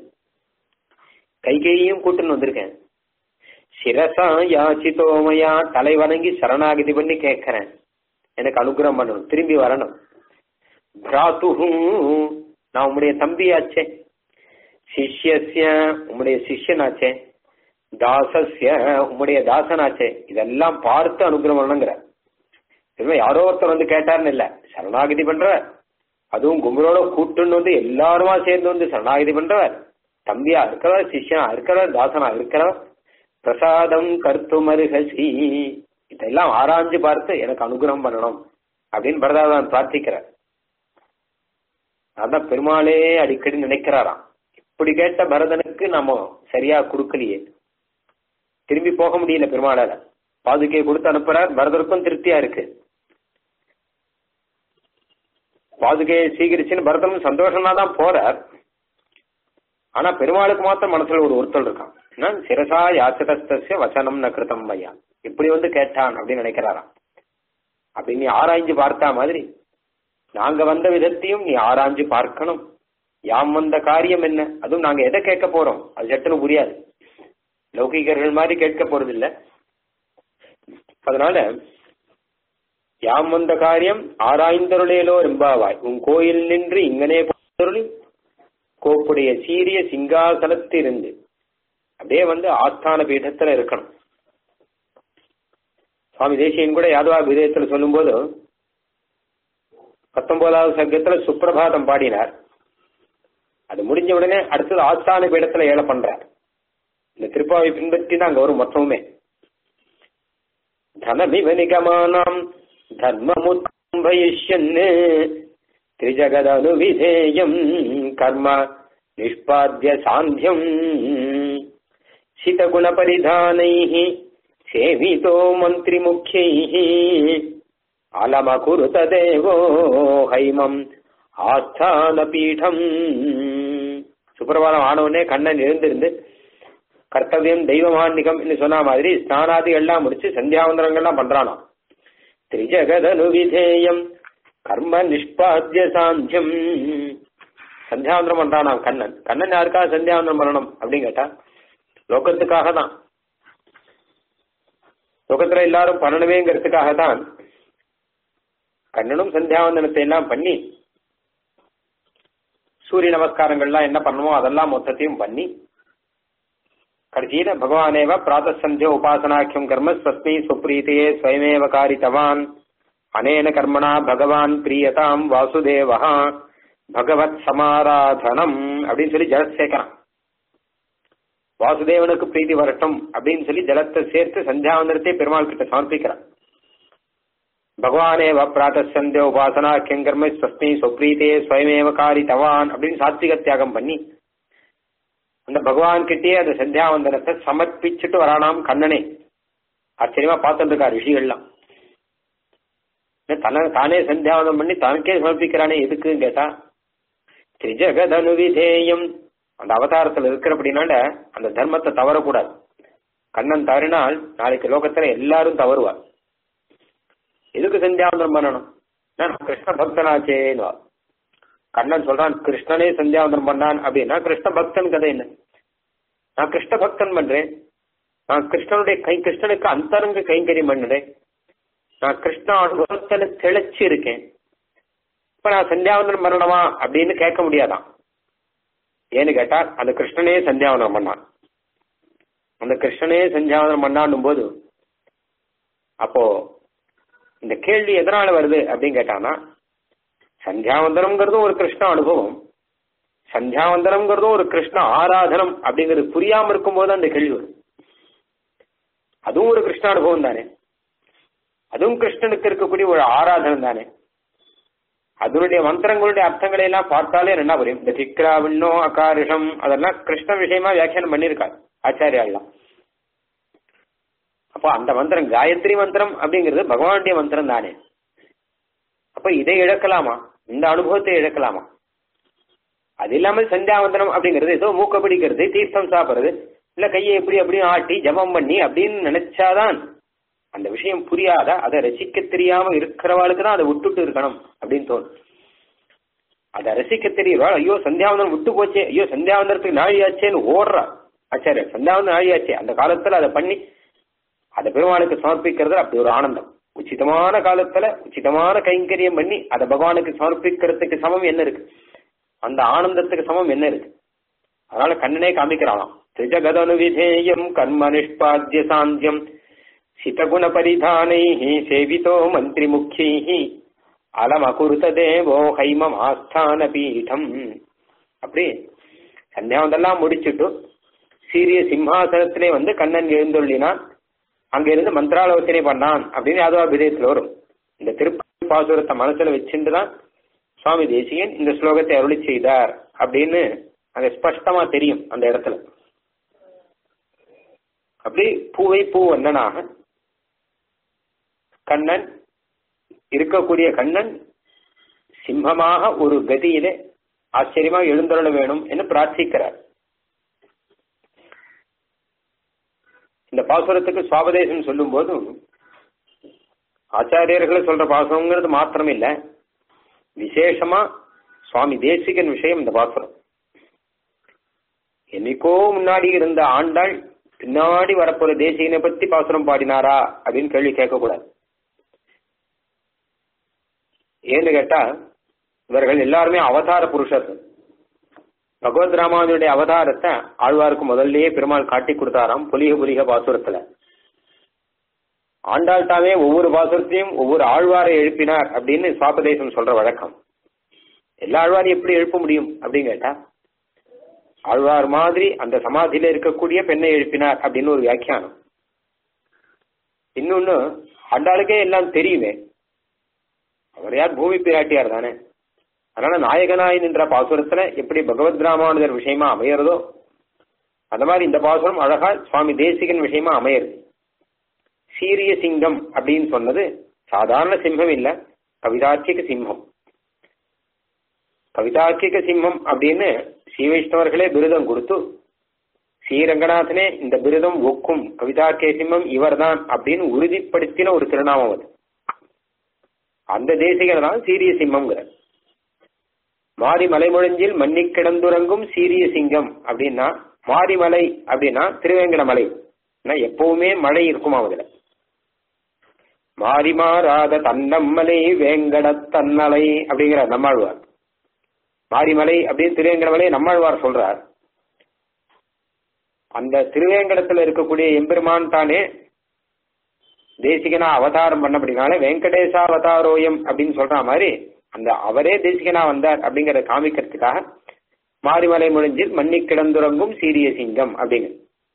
கைகேயும் கூட்டுன்னு வந்திருக்கேன் சிரசா யாச்சிதோமயா தலை வணங்கி சரணாகதி பண்ணி கேட்கிறேன் எனக்கு அனுகிரகம் பண்ணணும் திரும்பி வரணும் பிராத்து நான் உம்முடைய தம்பியாச்சே சிஷ்யஸ்ய உம்முடைய சிஷ்யனாச்சே தாசஸ்ய உம்முடைய தாசனாச்சே இதெல்லாம் பார்த்து அனுகிரகம் பண்ணணுங்கிற யாரோ ஒருத்தர் வந்து கேட்டாருன்னு இல்ல சரணாகதி பண்ற அதுவும் கும்பலோட கூட்டுன்னு வந்து எல்லாருமா சேர்ந்து வந்து சரணாகிதி பண்றவர் தம்பியா இருக்கிறவர் சிஷ்யனா இருக்கிறவர் தாசனா இருக்கிறவர் பிரசாதம் கர்த்துமருகசி இதெல்லாம் ஆராய்ஞ்சு பார்த்து எனக்கு அனுகிரகம் பண்ணணும் அப்படின்னு பரதாதான் பிரார்த்திக்கிறார் அதான் பெருமாளே அடிக்கடி நினைக்கிறாராம் இப்படி கேட்ட பரதனுக்கு நாம சரியா கொடுக்கலையே திரும்பி போக முடியல பெருமாளால பாதுகையை கொடுத்து அனுப்புறார் பரதருக்கும் திருப்தியா இருக்கு பாதுகையை சீகரிச்சுன்னு பரதனும் சந்தோஷமா தான் போறார் ஆனா பெருமாளுக்கு மாத்திரம் மனசுல ஒரு ஒருத்தல் இருக்கான் என்ன சிரசா யாச்சதஸ்தஸ்ய வசனம் ந கிருதம் ஐயா இப்படி வந்து கேட்டான் அப்படின்னு நினைக்கிறாராம் அப்படி நீ ஆராய்ஞ்சு பார்த்தா மாதிரி நாங்க வந்த விதத்தையும் நீ ஆராய்ஞ்சு பார்க்கணும் யாம் வந்த காரியம் என்ன அதுவும் நாங்க எதை கேட்க போறோம் அது சட்டுன்னு புரியாது லௌகிகர்கள் மாதிரி கேட்க போறது இல்ல அதனால யாம் வந்த காரியம் ஆராய்ந்தருளேலோ ரெம்பாவாய் உன் கோயில் நின்று இங்கனே பொருளி கோப்புடைய சீரிய சிங்காசனத்திலிருந்து அப்படியே வந்து ஆஸ்தான பீடத்துல இருக்கணும் சுவாமி தேசியன் கூட யாதவா விதயத்துல சொல்லும்போது பத்தொன்பதாவது சங்கத்துல சுப்பிரபாதம் பாடினார் அது முடிஞ்ச உடனே அடுத்தது ஆஸ்தான பீடத்துல ஏழை பண்றார் இந்த திருப்பாவை பின்பற்றி தான் அங்க வரும் மொத்தமுமே தனமிவ நிகமானாம் தர்மமுத்பயிஷ்யன் திரிஜகதனுவிதேயம் கர்ம நிஷ்பாத்திய சாந்தியம் சிதகுணபரிதானைः சேவிதோ மந்திரிமுख्यैः அலமகுருத தேவோ ஹைமம் ஆஸ்தானபீடம் சுப்பிரபாதம் ஆனவுடனே கண்ணன் எழுந்திருந்து கர்த்தவியம் தெய்வமான்னிகம் என்று சொன்ன மாதிரி ஸ்நானாதி எல்லாம் முடிச்சு சந்தியாவந்தரங்கள்லாம் பண்றானாம் திரிஜகதனு விதேயம் கர்ம நிஷ்பாத்திய சாந்தியம் சந்தியாவந்தரம் பண்றானாம் கண்ணன் கண்ணன் யாருக்காக சந்தியாவந்தரம் பண்ணணும் அப்படின்னு கேட்டா லோகத்துக்காக தான் லோகத்துல எல்லாரும் பண்ணணுமேங்கிறதுக்காக தான் கண்ணனும் சந்தியாவந்தனத்தை எல்லாம் பண்ணி சூரிய நமஸ்காரங்கள்லாம் என்ன பண்ணுமோ அதெல்லாம் மொத்தத்தையும் பண்ணி கடைசியில பகவானேவ பிராத்த சந்திய உபாசனாக்கியம் கர்ம ஸ்வஸ்மி சுப்ரீத்தையே ஸ்வயமேவ காரித்தவான் அனேன கர்மணா பகவான் பிரியதாம் வாசுதேவா பகவத் சமாராதனம் அப்படின்னு சொல்லி ஜலத் சேர்க்கிறான் வாசுதேவனுக்கு பிரீதி வரட்டும் அப்படின்னு சொல்லி ஜலத்தை சேர்த்து சந்தியாவந்தனத்தை பெருமாள் கிட்ட சமர்ப்பிக்கிறான் பகவானேவ பிராத்த சந்திய உபாசனா கர்ம ஸ்வஸ்மி சுப்ரீத்தே ஸ்வயமேவ காரித்தவான் அப்படின்னு சாத்விக தியாகம் பண்ணி அந்த பகவான் கிட்டே அந்த சந்தியாவந்தனத்தை சமர்ப்பிச்சுட்டு வரானாம் கண்ணனே ஆச்சரியமா பார்த்துட்டு இருக்கா ரிஷிகள்லாம் தன தானே சந்தியாவந்தம் பண்ணி தனக்கே சமர்ப்பிக்கிறானே எதுக்குன்னு கேட்டா திரிஜகதனு விதேயம் அந்த அவதாரத்துல இருக்கிறபடினால அந்த தர்மத்தை தவறக்கூடாது கண்ணன் தவறினால் நாளைக்கு லோகத்துல எல்லாரும் தவறுவார் எதுக்கு சந்தியாவந்தனம் பண்ணணும் நான் கிருஷ்ண பக்தனாச்சேன்னு கண்ணன் சொல்றான் கிருஷ்ணனே சந்தியாவந்தனம் பண்ணான் அப்படின்னா கிருஷ்ண பக்தன் கதை என்ன நான் கிருஷ்ண பக்தன் பண்றேன் நான் கிருஷ்ணனுடைய கை கிருஷ்ணனுக்கு அந்தரங்க கைங்கரியம் பண்ணுறேன் நான் கிருஷ்ண அனுபவத்துல தெளிச்சு இருக்கேன் இப்ப நான் சந்தியாவந்தனம் பண்ணணுமா அப்படின்னு கேட்க முடியாதான் ஏன்னு கேட்டா அந்த கிருஷ்ணனே சந்தியாவந்தனம் பண்ணான் அந்த கிருஷ்ணனே சந்தியாவந்தனம் பண்ணான்னும் போது அப்போ இந்த கேள்வி எதனால வருது அப்படின்னு கேட்டானா சந்தியாவந்தனம்ங்கிறதும் ஒரு கிருஷ்ண அனுபவம் சந்தியாவந்தனம்ங்கிறதும் ஒரு கிருஷ்ண ஆராதனம் அப்படிங்கிறது புரியாம இருக்கும்போது அந்த கேள்வி வரும் அதுவும் ஒரு கிருஷ்ண அனுபவம் தானே அதுவும் கிருஷ்ணனுக்கு இருக்கக்கூடிய ஒரு ஆராதனம் தானே அதனுடைய மந்திரங்களுடைய அர்த்தங்களை எல்லாம் பார்த்தாலே என்ன புரியும் இந்த திக்ரா விண்ணோ அகாரிஷம் அதெல்லாம் கிருஷ்ண விஷயமா வியாக்கியானம் பண்ணியிருக்காரு ஆச்சாரியாலாம் அப்போ அந்த மந்திரம் காயத்ரி மந்திரம் அப்படிங்கிறது பகவானுடைய மந்திரம் தானே அப்ப இதை இழக்கலாமா இந்த அனுபவத்தை இழக்கலாமா அது இல்லாமல் சந்தியாவந்தனம் அப்படிங்கிறது ஏதோ மூக்க பிடிக்கிறது தீர்த்தம் சாப்பிடுறது இல்ல கையை எப்படி அப்படியும் ஆட்டி ஜபம் பண்ணி அப்படின்னு நினைச்சாதான் அந்த விஷயம் புரியாத அதை ரசிக்க தெரியாம இருக்கிறவாளுக்கு தான் அதை விட்டுட்டு இருக்கணும் அப்படின்னு தோணும் அதை ரசிக்க தெரியவாள் ஐயோ சந்தியாவந்தனம் விட்டு போச்சே ஐயோ சந்தியாவந்தனத்துக்கு நாழியாச்சேன்னு ஓடுறா ஆச்சாரிய சந்தியாவந்தனம் நாழியாச்சே அந்த காலத்துல அதை பண்ணி அதை பெருமாளுக்கு சமர்ப்பிக்கிறது அப்படி ஒரு ஆனந்தம் உச்சிதமான காலத்துல உச்சிதமான கைங்கரியம் பண்ணி அதை பகவானுக்கு சமர்ப்பிக்கிறதுக்கு சமம் என்ன இருக்கு அந்த ஆனந்தத்துக்கு சமம் என்ன இருக்கு அதனால கண்ணனே காமிக்கிறானாம் திரிஜகதனு விதேயம் கர்ம நிஷ்பாத்திய சாந்தியம் சிதகுண பரிதானை சேவிதோ மந்திரி முக்கியை அலம் அகுருத தேவோ ஹைமம் ஆஸ்தான பீடம் அப்படி சந்தியாவந்தெல்லாம் முடிச்சுட்டு சீரிய சிம்ஹாசனத்திலே வந்து கண்ணன் எழுந்தொள்ளினான் அங்கிருந்து மந்திராலோசனை பண்ணான் அப்படின்னு யாதவ விதயத்தில் வரும் இந்த திருப்பதி பாசுரத்தை மனசுல வச்சுட்டு தான் சுவாமி தேசிகன் இந்த ஸ்லோகத்தை அருளி செய்தார் அப்படின்னு அங்க ஸ்பஷ்டமா தெரியும் அந்த இடத்துல அப்படி பூவை பூ வண்ணனாக கண்ணன் இருக்கக்கூடிய கண்ணன் சிம்மமாக ஒரு கதியிலே ஆச்சரியமா எழுந்தருள வேணும் என்று பிரார்த்திக்கிறார் இந்த பாசுரத்துக்கு சுவாபதேசம் சொல்லும் போது ஆச்சாரியர்கள் சொல்ற பாசுரங்கிறது மாத்திரம் இல்ல விசேஷமா சுவாமி தேசிகன் விஷயம் இந்த பாசுரம் என்னைக்கோ முன்னாடி இருந்த ஆண்டாள் பின்னாடி வரப்போற தேசிகனை பத்தி பாசுரம் பாடினாரா அப்படின்னு கேள்வி கேட்கக்கூடாது ஏன்னு கேட்டா இவர்கள் எல்லாருமே அவதார புருஷர்கள் பகவத் ராமானுடைய அவதாரத்தை ஆழ்வாருக்கு முதல்லயே பெருமாள் காட்டி கொடுத்தாராம் புலிக புலிக பாசுரத்துல ஆண்டாள்தாவே ஒவ்வொரு பாசுரத்தையும் ஒவ்வொரு ஆழ்வாரை எழுப்பினார் அப்படின்னு சுவாபதேசம் சொல்ற வழக்கம் எல்லா ஆழ்வாரையும் எப்படி எழுப்ப முடியும் அப்படின்னு கேட்டா ஆழ்வார் மாதிரி அந்த சமாதியில இருக்கக்கூடிய பெண்ணை எழுப்பினார் அப்படின்னு ஒரு வியாக்கியானம் இன்னொன்னு ஆண்டாளுக்கே எல்லாம் தெரியுமே அவர் யார் பூமி பிராட்டியார் தானே அதனால நாயகனாய் நின்ற பாசுரத்துல எப்படி பகவத் ராமானுஜர் விஷயமா அமையறதோ அந்த மாதிரி இந்த பாசுரம் அழகா சுவாமி தேசிகன் விஷயமா அமையிறது சீரிய சிங்கம் அப்படின்னு சொன்னது சாதாரண சிம்மம் இல்ல கவிதார்க்கிக சிம்மம் கவிதார்க்கிக சிம்மம் அப்படின்னு ஸ்ரீ வைஷ்ணவர்களே விருதம் கொடுத்து ஸ்ரீரங்கநாதனே இந்த விருதம் ஒக்கும் கவிதார்க்கிக சிம்மம் இவர்தான் அப்படின்னு உறுதிப்படுத்தின ஒரு திருநாமம் அது அந்த தேசிகர் தான் சீரிய சிம்மம்ங்கிற மாரி மலைமுழஞ்சில் மன்னி கிடந்துறங்கும் சீரிய சிங்கம் அப்படின்னா மாரிமலை அப்படின்னா திருவேங்கட மலை எப்பவுமே மழை இருக்குமா அதுல மாறி மாறாத தன்னம்மலை வேங்கட தன்னலை அப்படிங்கிற நம்மாழ்வார் மாரிமலை அப்படின்னு திருவேங்கடமலை நம்மாழ்வார் சொல்றார் அந்த திருவேங்கடத்துல இருக்கக்கூடிய எம்பெருமான் தானே தேசிகனா அவதாரம் பண்ணபடினால வெங்கடேசா அவதாரோயம் அப்படின்னு சொல்ற மாதிரி அந்த அவரே தேசிகனா வந்தார் அப்படிங்கறத காமிக்கிறதுக்காக மாரிமலை முழிஞ்சில் மன்னி கிடந்துறங்கும் சீரிய சிங்கம் அப்படிங்க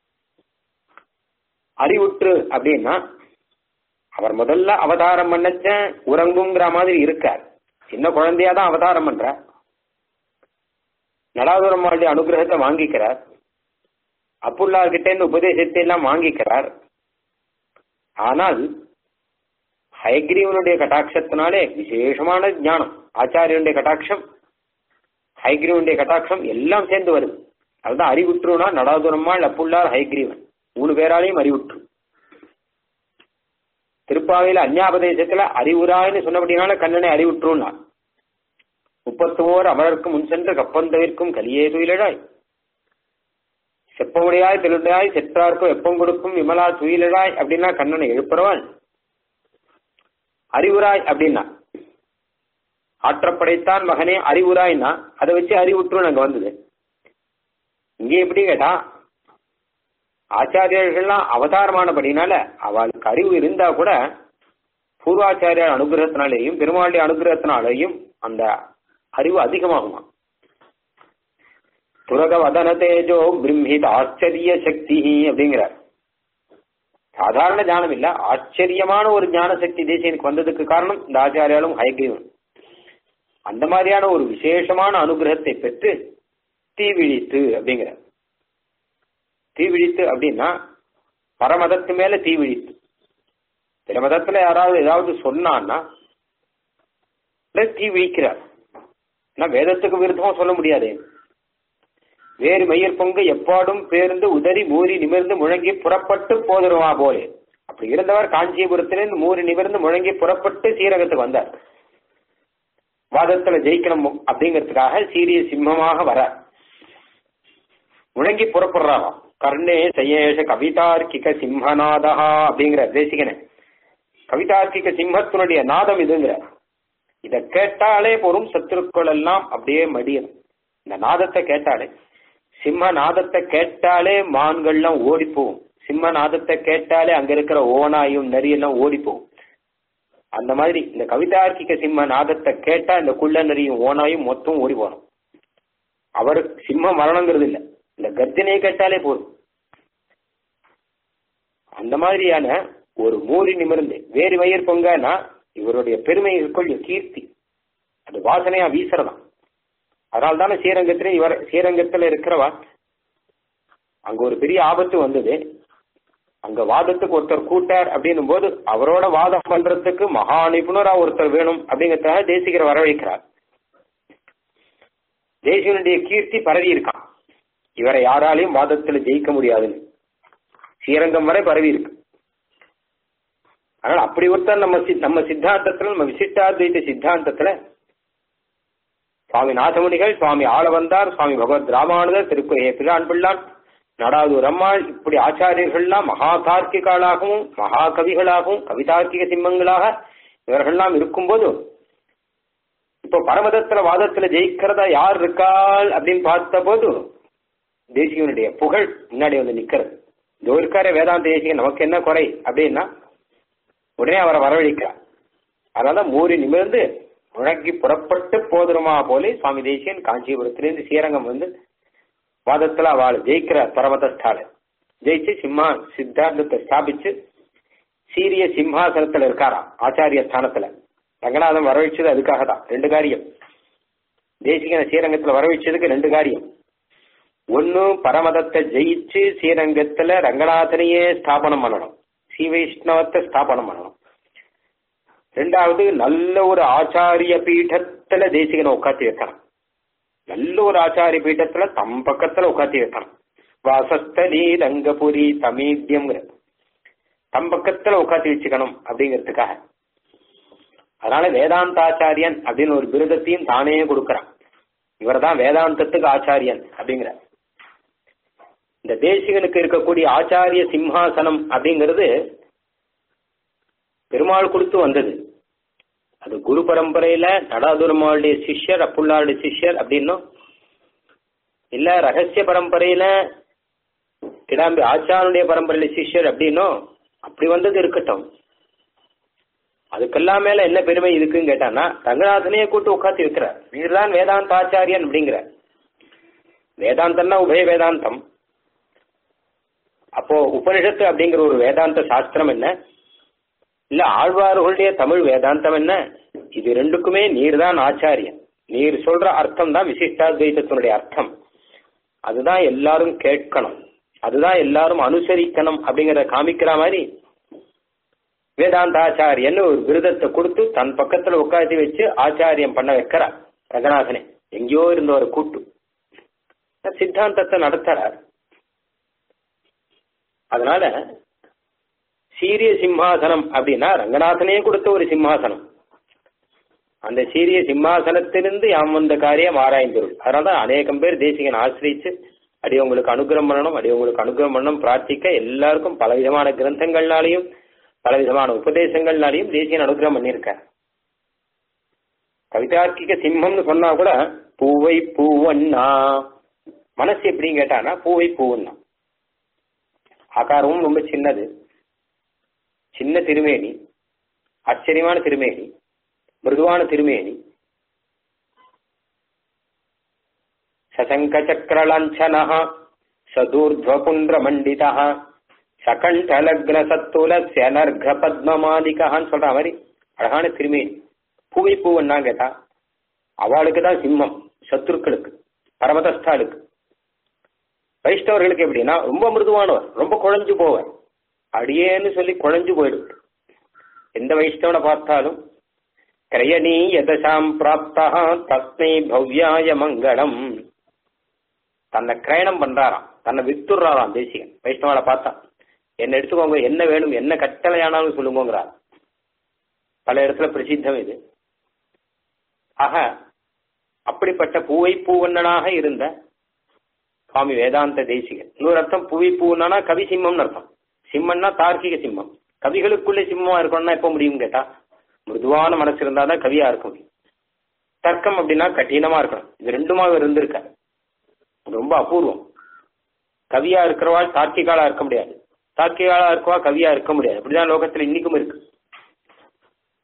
அறிவுற்று அப்படின்னா அவர் முதல்ல அவதாரம் பண்ணச்ச உறங்குங்கிற மாதிரி இருக்கார் சின்ன குழந்தையா தான் அவதாரம் பண்றார் நடாதுரம்மாளுடைய அனுகிரகத்தை வாங்கிக்கிறார் அப்புல்லார் கிட்ட இருந்து உபதேசத்தை எல்லாம் வாங்கிக்கிறார் ஆனால் ஹைகிரீவனுடைய கட்டாட்சத்தினாலே விசேஷமான ஞானம் ஆச்சாரியனுடைய கட்டாட்சம் ஹைகிரீவனுடைய கட்டாட்சம் எல்லாம் சேர்ந்து வருது அதுதான் அறிவுற்றுனா நடாதுரம்மாள் அப்புள்ளார் ஹைகிரீவன் மூணு பேராலையும் அறிவுற்று திருப்பாவையில அந்யாபதேசத்துல அறிவுராய்னு சொன்னபடினால கண்ணனை அறிவுற்றுனா முப்பத்தோர் அமரருக்கு முன் சென்று கப்பந்தவிற்கும் கலியே துயிலழாய் செப்பமுடையாய் தெலுடையாய் செற்றார்க்கும் வெப்பம் கொடுக்கும் விமலா துயிலழாய் அப்படின்னா கண்ணனை எழுப்புறவாள் அறிவுராய் அப்படின்னா ஆற்றப்படைத்தான் மகனே அறிவுராய்னா அதை வச்சு அறிவுற்று அங்க வந்தது இங்க எப்படி கேட்டா ஆச்சாரியர்கள்லாம் அவதாரமானபடினால அவளுக்கு அறிவு இருந்தா கூட பூர்வாச்சாரியர் அனுகிரகத்தினாலேயும் பெருமாளுடைய அனுகிரகத்தினாலேயும் அந்த அறிவு அதிகமாகுமா துரக வதன தேஜோ பிரம்மித் ஆச்சரிய சக்தி அப்படிங்கிறார் சாதாரண ஞானம் இல்ல ஆச்சரியமான ஒரு ஞான சக்தி தேசியனுக்கு வந்ததுக்கு காரணம் இந்த ஆச்சாரியாலும் ஹயக்ரீவன் அந்த மாதிரியான ஒரு விசேஷமான அனுகிரகத்தை பெற்று தீவிழித்து அப்படிங்கிற தீவிழித்து அப்படின்னா பரமதத்து மேல தீவிழித்து சில மதத்துல யாராவது ஏதாவது சொன்னான்னா தீ விழிக்கிறார் வேதத்துக்கு விருத்தமா சொல்ல முடியாது வேறு மயிர் பொங்கு எப்பாடும் பேர்ந்து உதறி மூறி நிமிர்ந்து முழங்கி புறப்பட்டு போதுருவா போலே அப்படி இருந்தவர் காஞ்சிபுரத்திலிருந்து மூறி நிமிர்ந்து முழங்கி புறப்பட்டு சீரகத்துக்கு வந்தார் வாதத்துல ஜெயிக்கணும் அப்படிங்கிறதுக்காக சீரிய சிம்மமாக வர முழங்கி புறப்படுறாராம் கர்ணே சயேஷ கவிதார்க்கிக சிம்மநாதா அப்படிங்கிற தேசிகன கவிதார்க்கிக சிம்மத்தினுடைய நாதம் இதுங்கிற இத கேட்டாலே போரும் சத்துருக்கள் எல்லாம் அப்படியே மடியும் இந்த நாதத்தை கேட்டாலே சிம்ம நாதத்தை கேட்டாலே மான்கள்லாம் ஓடி போகும் சிம்ம நாதத்தை கேட்டாலே அங்க இருக்கிற ஓனாயும் நரியெல்லாம் ஓடி போகும் அந்த மாதிரி இந்த கவிதார்க்கிக சிம்ம நாதத்தை கேட்டா இந்த குள்ள நரியும் ஓனாயும் மொத்தம் ஓடி போகணும் அவர் சிம்ம மரணங்கிறது இல்ல இந்த கர்ஜனையை கேட்டாலே போதும் அந்த மாதிரியான ஒரு மூறி நிமிர்ந்து வேறு வயிறு பொங்கன்னா இவருடைய பெருமை கொள்ள கீர்த்தி அது வாசனையா வீசுறதாம் அதனால தானே ஸ்ரீரங்கத்துல இவர் ஸ்ரீரங்கத்துல இருக்கிறவா அங்க ஒரு பெரிய ஆபத்து வந்தது அங்க வாதத்துக்கு ஒருத்தர் கூட்டார் அப்படின்னும் போது அவரோட வாதம் பண்றதுக்கு மகா நிபுணரா ஒருத்தர் வேணும் அப்படிங்கறதுக்காக தேசிகர் வரவழைக்கிறார் தேசிகனுடைய கீர்த்தி பரவி இருக்கான் இவரை யாராலையும் வாதத்துல ஜெயிக்க முடியாதுன்னு ஸ்ரீரங்கம் வரை பரவி இருக்கு அதனால அப்படி ஒருத்தர் நம்ம சி- நம்ம சித்தாந்தத்துல நம்ம விசிஷ்டாத்வைத சித்தாந்தத்துல சுவாமி நாதமுனிகள் சுவாமி ஆளவந்தார் சுவாமி பகவத் ராமானுதர் திருக்குறைய பிரான் பிள்ளான் நடாதூர் அம்மாள் இப்படி ஆச்சாரியர்கள்லாம் மகா தார்க்கிகளாகவும் மகா கவிகளாகவும் கவிதார்க்கிக சிம்மங்களாக இவர்கள்லாம் இருக்கும்போது இப்போ பரமதத்துல வாதத்துல ஜெயிக்கிறதா யார் இருக்காள் அப்படின்னு பார்த்த போது தேசிகனுடைய புகழ் முன்னாடி வந்து நிக்கிறது இதோ இருக்காரே வேதாந்த தேசிகன் நமக்கு என்ன குறை அப்படின்னா உடனே அவரை வரவழைக்கிறார் அதனால மூறி நிமிர்ந்து முழங்கி புறப்பட்டு போதுருமா போலே சுவாமி தேசியன் காஞ்சிபுரத்திலிருந்து ஸ்ரீரங்கம் வந்து வாதத்துல அவள் ஜெயிக்கிற பரமதஸ்தால ஜெயிச்சு சிம்மா சித்தாந்தத்தை ஸ்தாபிச்சு சீரிய சிம்ஹாசனத்துல இருக்காராம் ஆச்சாரிய ஸ்தானத்துல ரங்கநாதன் வரவழைச்சது அதுக்காக தான் ரெண்டு காரியம் தேசிகன ஸ்ரீரங்கத்துல வரவழைச்சதுக்கு ரெண்டு காரியம் ஒன்னு பரமதத்தை ஜெயிச்சு ஸ்ரீரங்கத்துல ரங்கநாதனையே ஸ்தாபனம் பண்ணணும் ஸ்ரீ வைஷ்ணவத்தை ஸ்தாபனம் பண்ணணும் ரெண்டாவது நல்ல ஒரு ஆச்சாரிய பீഠத்துல தேசிகனை உட்காத்தி வைக்கணும் நல்ல ஒரு ஆச்சாரிய பீഠத்துல தம் பக்கத்துல உட்காத்தி வைக்கணும் வாசஸ்தலி ரங்கபுரி தமித்யம்ங்கிற தம் பக்கத்துல உட்காத்தி வச்சுக்கணும் அப்படிங்கிறதுக்காக அதனால வேதாந்தாச்சாரியன் அப்படின்னு ஒரு விருதத்தையும் தானே கொடுக்கறான் இவர்தான் வேதாந்தத்துக்கு ஆச்சாரியன் அப்படிங்கிற இந்த தேசிகனுக்கு இருக்கக்கூடிய ஆச்சாரிய சிம்ஹாசனம் அப்படிங்கிறது பெருமாள் கொடுத்து வந்தது அது குரு பரம்பரையில நடாதுரமாளுடைய சிஷ்யர் அப்புள்ளாருடைய சிஷ்யர் அப்படின்னும் இல்ல ரகசிய பரம்பரையில கிடாம்பி ஆச்சாரனுடைய பரம்பரையில சிஷ்யர் அப்படின்னும் அப்படி வந்தது இருக்கட்டும் அதுக்கெல்லாம் மேல என்ன பெருமை இருக்குன்னு கேட்டான்னா ரங்கநாதனையே கூட்டு உட்காந்து இருக்கிறார் நீர்தான் வேதாந்த ஆச்சாரியன் அப்படிங்கிற வேதாந்தம்னா உபய வேதாந்தம் அப்போ உபனிஷத்து அப்படிங்கிற ஒரு வேதாந்த சாஸ்திரம் என்ன இல்ல ஆழ்வார்களுடைய தமிழ் வேதாந்தம் என்ன இது ரெண்டுக்குமே நீர் தான் ஆச்சாரியன் நீர் சொல்ற அர்த்தம் தான் விசிஷ்டாத்வைதத்தினுடைய அர்த்தம் அதுதான் எல்லாரும் கேட்கணும் அதுதான் எல்லாரும் அனுசரிக்கணும் அப்படிங்கறத காமிக்கிற மாதிரி வேதாந்தாச்சாரியன் ஒரு விருதத்தை கொடுத்து தன் பக்கத்துல உட்காந்து வச்சு ஆச்சாரியம் பண்ண வைக்கிறார் ரங்கநாதனே எங்கேயோ இருந்த ஒரு கூட்டு சித்தாந்தத்தை நடத்துறார் அதனால சீரிய சிம்மாசனம் அப்படின்னா ரங்கநாதனே கொடுத்த ஒரு சிம்மாசனம் அந்த சீரிய சிம்மாசனத்திலிருந்து யாம் வந்த காரியம் ஆராய்ந்தருள் அதனாலதான் அநேகம் பேர் தேசிகன் ஆசிரிச்சு அடி உங்களுக்கு அனுகிரகம் பண்ணணும் அடி உங்களுக்கு அனுகிரகம் பண்ணணும் பிரார்த்திக்க எல்லாருக்கும் பல விதமான கிரந்தங்கள்னாலையும் பல விதமான உபதேசங்கள்னாலையும் தேசியன் அனுகிரகம் பண்ணியிருக்கார் கவிதார்க்கிக சிம்மம்னு சொன்னா கூட பூவை பூவண்ணா மனசு எப்படின்னு கேட்டானா பூவை பூவண்ணா ஆகாரமும் ரொம்ப சின்னது சின்ன திருமேனி ஆச்சரியமான திருமேனி மிருதுவான திருமேனி சசங்க சக்கரலாஞ்சன சதூர்ಧ್ವபுன்ற மண்டித சகண்டலக்ன சத்துலஸ்ய நர்க பத்மமாலிகான்னு சொல்ற மாதிரி அழகான திருமேனி பூவை பூவன்னா கேட்டா அவளுக்கு தான் சிம்மம் சத்துருக்களுக்கு பரமதஸ்தாளுக்கு வைஷ்ணவர்களுக்கு எப்படின்னா ரொம்ப மிருதுவானவர் ரொம்ப குழஞ்சு போவார் அடியேன்னு சொல்லி குழஞ்சு போயிடும் எந்த வைஷ்ணவனை பார்த்தாலும் கிரயணீ யதசாம் பிராப்தா தஸ்மை பவ்யாய மங்களம் தன்னை கிரயணம் பண்றாராம் தன்னை வித்துடுறாராம் தேசிகன் வைஷ்ணவனை பார்த்தா என்ன எடுத்துக்கோங்க என்ன வேணும் என்ன கட்டளையானாலும் சொல்லுங்கிறார் பல இடத்துல பிரசித்தம் இது ஆக அப்படிப்பட்ட பூவை பூவண்ணனாக இருந்த சுவாமி வேதாந்த தேசிகன் இன்னொரு அர்த்தம் பூவை பூவண்ணனா கவி சிம்மம்னு அர்த்தம் சிம்மன்னா தார்க்கிக சிம்மம் கவிகளுக்குள்ளே சிம்மமா இருக்கணும்னா எப்ப முடியும் கேட்டா மிருதுவான மனசு இருந்தாதான் கவியா இருக்க முடியும் தர்க்கம் அப்படின்னா கடினமா இருக்கணும் இது ரெண்டுமா இருந்திருக்க ரொம்ப அபூர்வம் கவியா இருக்கிறவாள் தார்க்கிகாலா இருக்க முடியாது தார்க்கிகாலா இருக்கவா கவியா இருக்க முடியாது அப்படிதான் லோகத்துல இன்னைக்கும் இருக்கு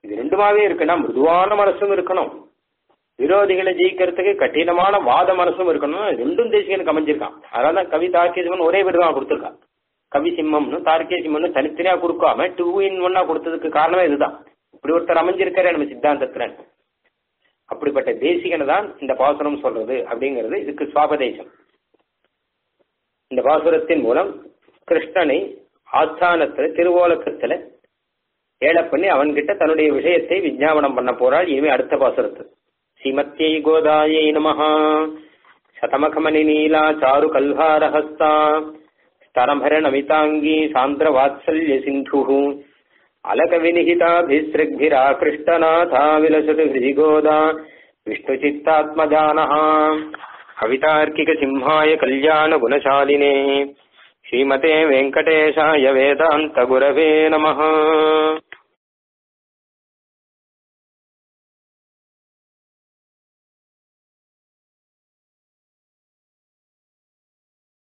இது ரெண்டுமாவே இருக்குன்னா மிருதுவான மனசும் இருக்கணும் விரோதிகளை ஜெயிக்கிறதுக்கு கடினமான வாத மனசும் இருக்கணும் ரெண்டும் தேசிகனுக்கு அமைஞ்சிருக்கான் அதனால தான் கவி தார்கேசிமன் ஒரே பேர் தான் கொடுத்துருக்கான் கவி சிம்மம்னு தார்கே சிம்மம்னு தனித்தனியா கொடுக்காம டூ இன் ஒன்னா கொடுத்ததுக்கு காரணமே இதுதான் இப்படி ஒருத்தர் அமைஞ்சிருக்காரு நம்ம சித்தாந்தத்துல அப்படிப்பட்ட தேசிகனை தான் இந்த பாசுரம் சொல்றது அப்படிங்கிறது இதுக்கு சுவாபதேசம் இந்த பாசுரத்தின் மூலம் கிருஷ்ணனை ஆஸ்தானத்துல திருவோலக்கத்துல ஏழை பண்ணி அவன்கிட்ட தன்னுடைய விஷயத்தை விஞ்ஞாபனம் பண்ண போறாள் இனிமே அடுத்த பாசுரத்து ஸ்ரீமத்யை கோதாயை நமஹா சதமகமணி நீலா சாரு கல்ஹாரஹஸ்தா ஸ்தரமர நமிதாங்கி சாந்திர வாத்சல்ய சிந்து அலக வினிகிதாபிஸ்ருக்பிராகிருஷ்டநாதா விலசது ஹிருதிகோதா விஷ்ணு சித்தாத்மஜானஹா கவிதார்க்கிக சிம்ஹாய கல்யாண குணசாலினே ஸ்ரீமதே வெங்கடேஷாய வேதாந்த குரவே நமஹ